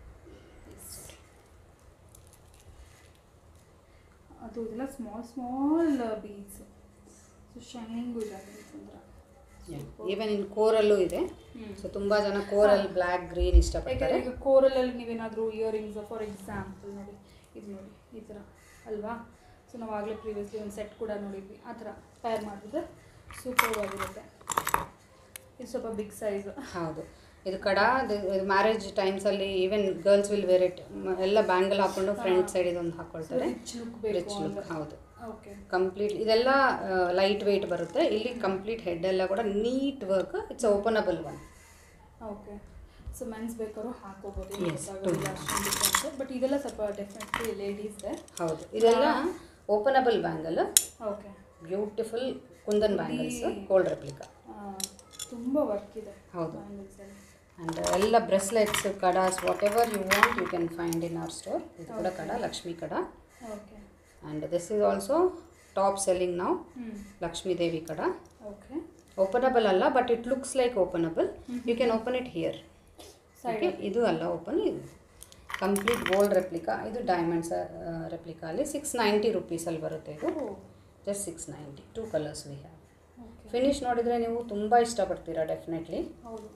ಅದು ಇದೆಲ್ಲ small small beads so shining ಇದಾವೆ ಅಂತಂದ್ರೆ ಈವನ್ ಇನ್ ಕೋರಲ್ಲೂ ಇದೆ ಸೊ ತುಂಬ ಜನ ಕೋರಲ್ ಬ್ಲ್ಯಾಕ್ ಗ್ರೀನ್ ಇಷ್ಟಪಡ್ತಾರೆ ಯಾಕಂದ್ರೆ ಈಗ ಕೋರಲಲ್ಲಿ ನೀವೇನಾದರೂ ಇಯರಿಂಗ್ಸ್ ಫಾರ್ ಎಕ್ಸಾಂಪಲ್ ನೋಡಿ ಇದು ನೋಡಿ ಈ ಥರ ಅಲ್ವಾ ಸೊ ನಾವು ಆಗಲೇ ಪ್ರೀವಿಯಸ್ಲಿ ಒಂದು ಸೆಟ್ ಕೂಡ ನೋಡಿದ್ವಿ ಆ ಥರ ಪೇರ್ ಮಾಡಿದ್ರೆ ಸೂಪರ್ ಆಗಿರುತ್ತೆ ಇದು ಸ್ವಲ್ಪ ಬಿಗ್ ಸೈಜ್ ಹೌದು ಇದು ಕಡ ಮ್ಯಾರೇಜ್ ಟೈಮ್ಸಲ್ಲಿ even girls will wear it ಎಲ್ಲ ಬ್ಯಾಂಗಲ್ ಹಾಕೊಂಡು ಫ್ರಂಟ್ ಸೈಡ್ ಇದೊಂದು ಹಾಕೊಳ್ತಾರೆ ರಿಚ್ ಲುಕ್ ಬೇಕು ರಿಚ್ ಲುಕ್ ಹೌದು ಓಕೆ ಕಂಪ್ಲೀಟ್ ಇದೆಲ್ಲ ಲೈಟ್ ವೆಯ್ಟ್ ಬರುತ್ತೆ ಇಲ್ಲಿ ಕಂಪ್ಲೀಟ್ ಹೆಡ್ ಎಲ್ಲ ಕೂಡ neat work it's openable one okay so men's ಬೇಕಾದ್ರೂ ಹಾಕೋಬೋದು Yes, ಬಟ್ ಇದೆಲ್ಲ ಸ್ವಲ್ಪ ಡೆಫಿನೆಟ್ಲಿ ಲೇಡೀಸ್ದೆ ಹೌದು ಇದೆಲ್ಲ openable bangle okay beautiful kundan bangles gold replica ತುಂಬ ವರ್ಕ್ ಇದೆ ಹೌದು. bangles ಅಲ್ಲಿ. ಆ್ಯಂಡ್ ಎಲ್ಲ bracelets kadas whatever you want you can find in our store ಇದು ಕೂಡ kada Lakshmi kada okay and this is also top selling ನಾವು ಹ್ಞೂ ಲಕ್ಷ್ಮೀ ದೇವಿ ಕಡ ಓಕೆ ಓಪನಬಲ್ ಅಲ್ಲ but it looks like openable you can open it here okay ಇದು ಅಲ್ಲ open ಇದು complete gold replica ಇದು diamonds replica ಅಲ್ಲಿ ಸಿಕ್ಸ್ ನೈಂಟಿ ರುಪೀಸಲ್ಲಿ ಬರುತ್ತೆ ಇದು just six ninety two colours we have okay finish ನೋಡಿದರೆ ನೀವು ತುಂಬ ಇಷ್ಟಪಡ್ತೀರಾ ಡೆಫಿನೆಟ್ಲಿ ಹೌದು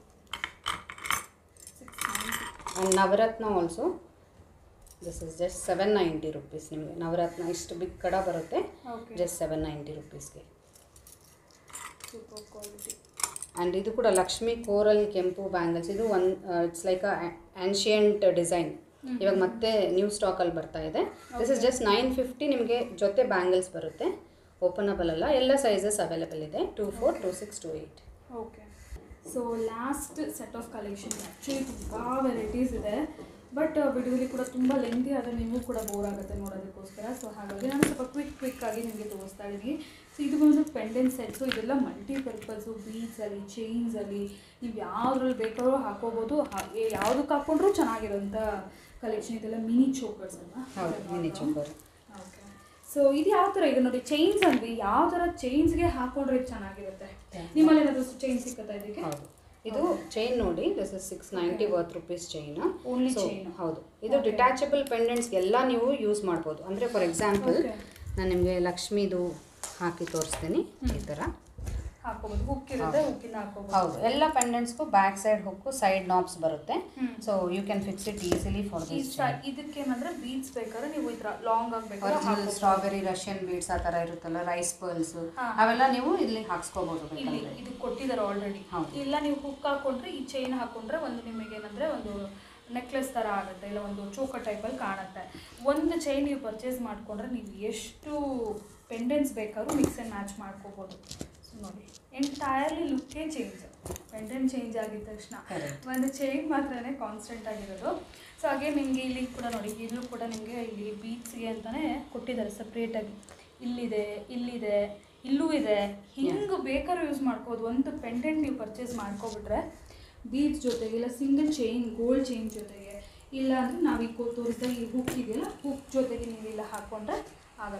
six ninety and Navaratna also this is just seven ninety rupees ನಿಮಗೆ ನವರತ್ನ ಇಷ್ಟು ಬಿಗ್ ಕಡ ಬರುತ್ತೆ ಓಕೆ ಜಸ್ಟ್ ಸೆವೆನ್ ನೈಂಟಿ ರುಪೀಸ್ಗೆ ಸೂಪರ್ ಕ್ವಾಲಿಟಿ ಆ್ಯಂಡ್ ಇದು ಕೂಡ ಲಕ್ಷ್ಮಿ ಕೋರಲ್ ಕೆಂಪು ಬ್ಯಾಂಗಲ್ಸ್ ಇದು one it's like a ancient design ಇವಾಗ ಮತ್ತೆ ನ್ಯೂ ಸ್ಟಾಕಲ್ಲಿ ಬರ್ತಾ ಇದೆ this is just nine fifty ನಿಮಗೆ ಜೊತೆ ಬ್ಯಾಂಗಲ್ಸ್ ಬರುತ್ತೆ ಓಪನಬಲ್ ಅಲ್ಲ ಎಲ್ಲ ಸೈಜಸ್ ಅವೈಲೇಬಲ್ ಇದೆ two four two six two eight okay so last set of collection actually ತುಂಬ ವೆರೈಟೀಸ್ ಇದೆ ಬಟ್ ವಿಡಿಯೋಲಿ ಕೂಡ ತುಂಬ ಲೆಂತಿ ಆದರೆ ನಿಮಗೂ ಕೂಡ ಬೋರ್ ಆಗುತ್ತೆ ನೋಡೋದಕ್ಕೋಸ್ಕರ ಸೊ ಹಾಗಾಗಿ ನಾನು ಸ್ವಲ್ಪ ಕ್ವಿಕ್ ಕ್ವಿಕ್ ಆಗಿ ನಿಮಗೆ ತೋರಿಸ್ತಾ ಇದ್ದೀನಿ ಸೊ ಇದು ಬಂದು ಪೆಂಡೆಂಟ್ ಸೆಟ್ಸು ಇದೆಲ್ಲ ಮಲ್ಟಿಪರ್ಪಲ್ಸು ಬೀಡ್ಸಲ್ಲಿ ಚೈನ್ಸಲ್ಲಿ ನೀವು ಯಾವ್ದ್ರಲ್ಲಿ ಬೇಕಾದ್ರೂ ಹಾಕೋಬೋದು ಹಾ- ಯಾವುದಕ್ಕೆ ಹಾಕ್ಕೊಂಡ್ರೂ ಚೆನ್ನಾಗಿರೋಂಥ ಕಲೆಕ್ಷನ್ ಇದೆಲ್ಲ ಮಿನಿ ಚೋಕರ್ಸ್ ಅಲ್ವಾ ಹೌದು ಮಿನಿ ಚೋಕರ್ ಓಕೆ ಸೊ ಇದು ಯಾವ ಥರ ಈಗ ನೋಡಿ ಚೈನ್ಸ್ ಅಂದ್ವಿ ಯಾವ ಥರ ಚೈನ್ಸ್ಗೆ ಹಾಕೊಂಡ್ರೆ ಇದು ಚೆನ್ನಾಗಿರುತ್ತೆ ನಿಮ್ಮಲ್ಲಿ ಏನಾದರೂ ಚೈನ್ ಸಿಕ್ಕತ್ತಾ ಇದಕ್ಕೆ ಹೌದು ಇದು ಚೈನ್ ನೋಡಿ this is six ninety worth rupees chain Only chain. ಹೌದು ಇದು ಡಿಟ್ಯಾಚಬಲ್ ಪೆಂಡೆಂಟ್ಸ್ ಎಲ್ಲ ನೀವು ಯೂಸ್ ಮಾಡ್ಬೋದು ಅಂದರೆ ಫಾರ್ ಎಕ್ಸಾಂಪಲ್ Okay. ನಾನು ನಿಮಗೆ ಲಕ್ಷ್ಮೀದು ಹಾಕಿ ತೋರಿಸ್ತೀನಿ ಈ ಥರ ಹಾಕೋಬಹುದು ಹುಕ್ ಇರುತ್ತೆ ಹುಕ್ಕಿಂದ ಹಾಕೋಬಹುದು ಹೌದು ಎಲ್ಲ ಪೆಂಡೆಂಟ್ಸ್ಗೂ back side hook side knobs ಬರುತ್ತೆ hmm. So you can fix it easily for ಈ ದಿಸ್ ಸ- ಇದಕ್ಕೇನಂದ್ರೆ ಬೀಡ್ಸ್ ಬೇಕಾದ್ರೆ ನೀವು ಈ ಥರ ಲಾಂಗ್ ಆಗಬೇಕಾದ್ರೆ ಒರಿಜಿನಲ್ ಸ್ಟ್ರಾಬೆರಿ ರಷ್ಯನ್ ಬೀಡ್ಸ್ ಆ ಥರ ಇರುತ್ತಲ್ಲ ರೈಸ್ ಪರ್ಲ್ಸ್ ಹಾ. ಅವೆಲ್ಲ ನೀವು ಇಲ್ಲಿ ಹಾಕ್ಸ್ಕೋಬಹುದು ಇಲ್ಲಿ ಬೇಕಂದ್ರೆ ಇದು ಕೊಟ್ಟಿದ್ದಾರೆ ಆಲ್ರೆಡಿ ಹೌದು. ಇಲ್ಲ ನೀವು ಹುಕ್ ಹಾಕೊಂಡ್ರೆ ಈ ಚೈನ್ ಹಾಕೊಂಡ್ರೆ ಒಂದು ನಿಮಗೆ ಏನಂದ್ರೆ ಒಂದು ನೆಕ್ಲೆಸ್ ಥರ ಆಗುತ್ತೆ ಇಲ್ಲ ಒಂದು ಚೌಕ ಟೈಪಲ್ಲಿ ಕಾಣುತ್ತೆ ಒಂದು ಚೈನ್ ನೀವು ಪರ್ಚೇಸ್ ಮಾಡ್ಕೊಂಡ್ರೆ ನೀವು ಎಷ್ಟು ಪೆಂಡೆಂಟ್ಸ್ ಬೇಕಾದ್ರೂ ಮಿಕ್ಸ್ ಆ್ಯಂಡ್ ಮ್ಯಾಚ್ ಮಾಡ್ಕೋಬೋದು ಸೊ ನೋಡಿ ಎಂಟೈರ್ಲಿ ಲುಕ್ಕೇ ಚೇಂಜ್ ಪೆಂಡೆಂಟ್ ಚೇಂಜ್ ಆಗಿದ ತಕ್ಷಣ Correct. ಒಂದು ಚೈನ್ ಮಾತ್ರನೇ ಕಾನ್ಸ್ಟೆಂಟ್ ಆಗಿರೋದು ಸೊ ಹಾಗೆ ನಿಮಗೆ ಇಲ್ಲಿ ಕೂಡ ನೋಡಿ ಇಲ್ಲೂ ಕೂಡ ನಿಮಗೆ ಇಲ್ಲಿ ಬೀಚ್ಗೆ ಅಂತಲೇ ಕೊಟ್ಟಿದ್ದಾರೆ ಸಪ್ರೇಟಾಗಿ ಇಲ್ಲಿದೆ ಇಲ್ಲಿದೆ ಇಲ್ಲೂ ಇದೆ ಹಿಂಗೆ ಬೇಕಾದ್ರೂ ಯೂಸ್ ಮಾಡ್ಕೋದು ಒಂದು ಪೆಂಡೆಂಟ್ ನೀವು ಪರ್ಚೇಸ್ ಮಾಡ್ಕೊಬಿಟ್ರೆ ಬೀಚ್ ಜೊತೆಗೆ ಇಲ್ಲ ಸಿಂಗಲ್ ಚೈನ್ ಗೋಲ್ಡ್ ಚೈನ್ ಜೊತೆಗೆ ಇಲ್ಲ ಅಂದರೆ ನಾವು ಈಗ ತೋರಿಸಿದ ಈ ಹುಕ್ ಇದೆಯಲ್ಲ ಹುಕ್ ಜೊತೆಗೆ ನೀವು ಇಲ್ಲ ಹಾಕ್ಕೊಂಡ್ರೆ ಆಗುತ್ತೆ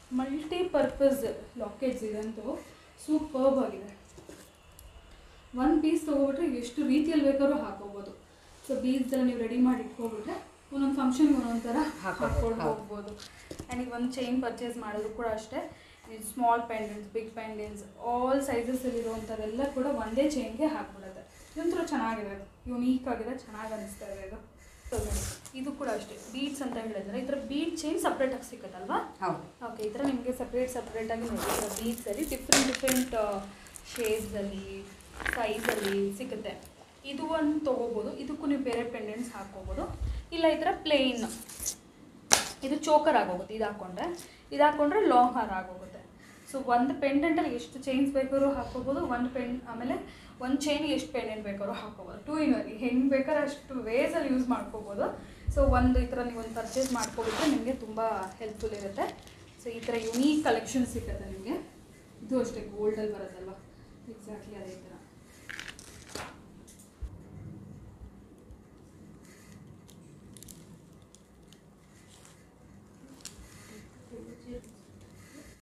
ಮಲ್ಟಿಪರ್ಪಸ್ ಲಾಕೆಟ್ಸ್ ಇದಂತೂ ಸೂಪರ್ಬ್ ಆಗಿದೆ ಒಂದು ಪೀಸ್ ತೊಗೊಬಿಟ್ರೆ ಎಷ್ಟು ರೀತಿಯಲ್ಲಿ ಬೇಕಾದ್ರೂ ಹಾಕೋಬೋದು ಸೊ ಬೀಸ್ದೆಲ್ಲ ನೀವು ರೆಡಿ ಮಾಡಿ ಇಟ್ಕೊಬಿಟ್ರೆ ಒಂದೊಂದು ಫಂಕ್ಷನ್ಗೆ ಒಂದೊಂದು ಥರ ಹಾಕೊಂಡು ಹೋಗ್ಬೋದು ಆ್ಯಂಡ್ ಈಗ ಒಂದು ಚೈನ್ ಪರ್ಚೇಸ್ ಮಾಡಿದ್ರು ಕೂಡ ಅಷ್ಟೇ small pendants big pendants all ಸೈಜಸ್ಸಲ್ಲಿರುವಂಥವೆಲ್ಲ ಕೂಡ ಒಂದೇ ಚೈನ್ಗೆ ಹಾಕ್ಬಿಡುತ್ತೆ ಇದೊಂಥರ ಚೆನ್ನಾಗಿದೆ ಯುನೀಕ್ ಆಗಿದೆ ಚೆನ್ನಾಗಿ ಅನಿಸ್ತಾ ಇದೆ ಇದು So ನೋಡಿ, ಇದು ಕೂಡ ಅಷ್ಟೇ ಬೀಡ್ಸ್ ಅಂತ ಹೇಳಿದ್ರೆ ಈ ಥರ ಬೀಡ್ ಚೈನ್ ಸಪ್ರೇಟಾಗಿ ಸಿಗುತ್ತಲ್ವಾ ಹೌದು ಓಕೆ ಈ ಥರ ನಿಮಗೆ ಸಪ್ರೇಟ್ ಸಪ್ರೇಟಾಗಿ ನೋಡಿ ಬೀಡ್ಸಲ್ಲಿ ಡಿಫ್ರೆಂಟ್ ಡಿಫ್ರೆಂಟ್ ಶೇಡ್ಸಲ್ಲಿ ಸೈಜಲ್ಲಿ ಸಿಗುತ್ತೆ ಇದು ಒಂದು ತೊಗೋಬೋದು ಇದಕ್ಕೂ ನೀವು ಬೇರೆ ಪೆಂಡೆಂಟ್ಸ್ ಹಾಕ್ಕೋಬೋದು ಇಲ್ಲ ಈ ಥರ ಪ್ಲೇನ್ ಇದು ಚೋಕರ್ ಆಗೋಗುತ್ತೆ ಇದು ಹಾಕ್ಕೊಂಡ್ರೆ ಇದು ಹಾಕ್ಕೊಂಡ್ರೆ ಲಾಂಗ್ ಹಾರ್ ಆಗೋಗುತ್ತೆ ಸೊ ಒಂದು ಪೆಂಡೆಂಟಲ್ಲಿ ಎಷ್ಟು ಚೈನ್ಸ್ ಬೇಕಾದ್ರೂ ಹಾಕ್ಕೋಬೋದು ಒಂದು ಪೆನ್ ಆಮೇಲೆ ಒಂದು ಚೈನ್ಗೆ ಎಷ್ಟು ಪೆಂಡೆಂಟ್ ಬೇಕಾದ್ರೂ ಹಾಕ್ಕೋಬೋದು ಟೂ ಇನ್ ಒನ್ ಹೆಂಗೆ ಬೇಕಾದ್ರೆ ಅಷ್ಟು ವೇಸಲ್ಲಿ ಯೂಸ್ ಮಾಡ್ಕೋಬೋದು ಸೊ ಒಂದು ಈ ಥರ ನೀವು ಒಂದು ಪರ್ಚೇಸ್ ಮಾಡ್ಕೊಬಿಟ್ರೆ ನಿಮಗೆ ತುಂಬ ಹೆಲ್ಪ್ಫುಲ್ ಇರುತ್ತೆ ಸೊ ಈ ಥರ ಯುನೀಕ್ ಕಲೆಕ್ಷನ್ ಸಿಗುತ್ತೆ ನಿಮಗೆ ಇದು ಅಷ್ಟೇ ಗೋಲ್ಡಲ್ಲಿ ಬರುತ್ತಲ್ವ ಎಕ್ಸಾಕ್ಟ್ಲಿ ಅದೇ ಥರ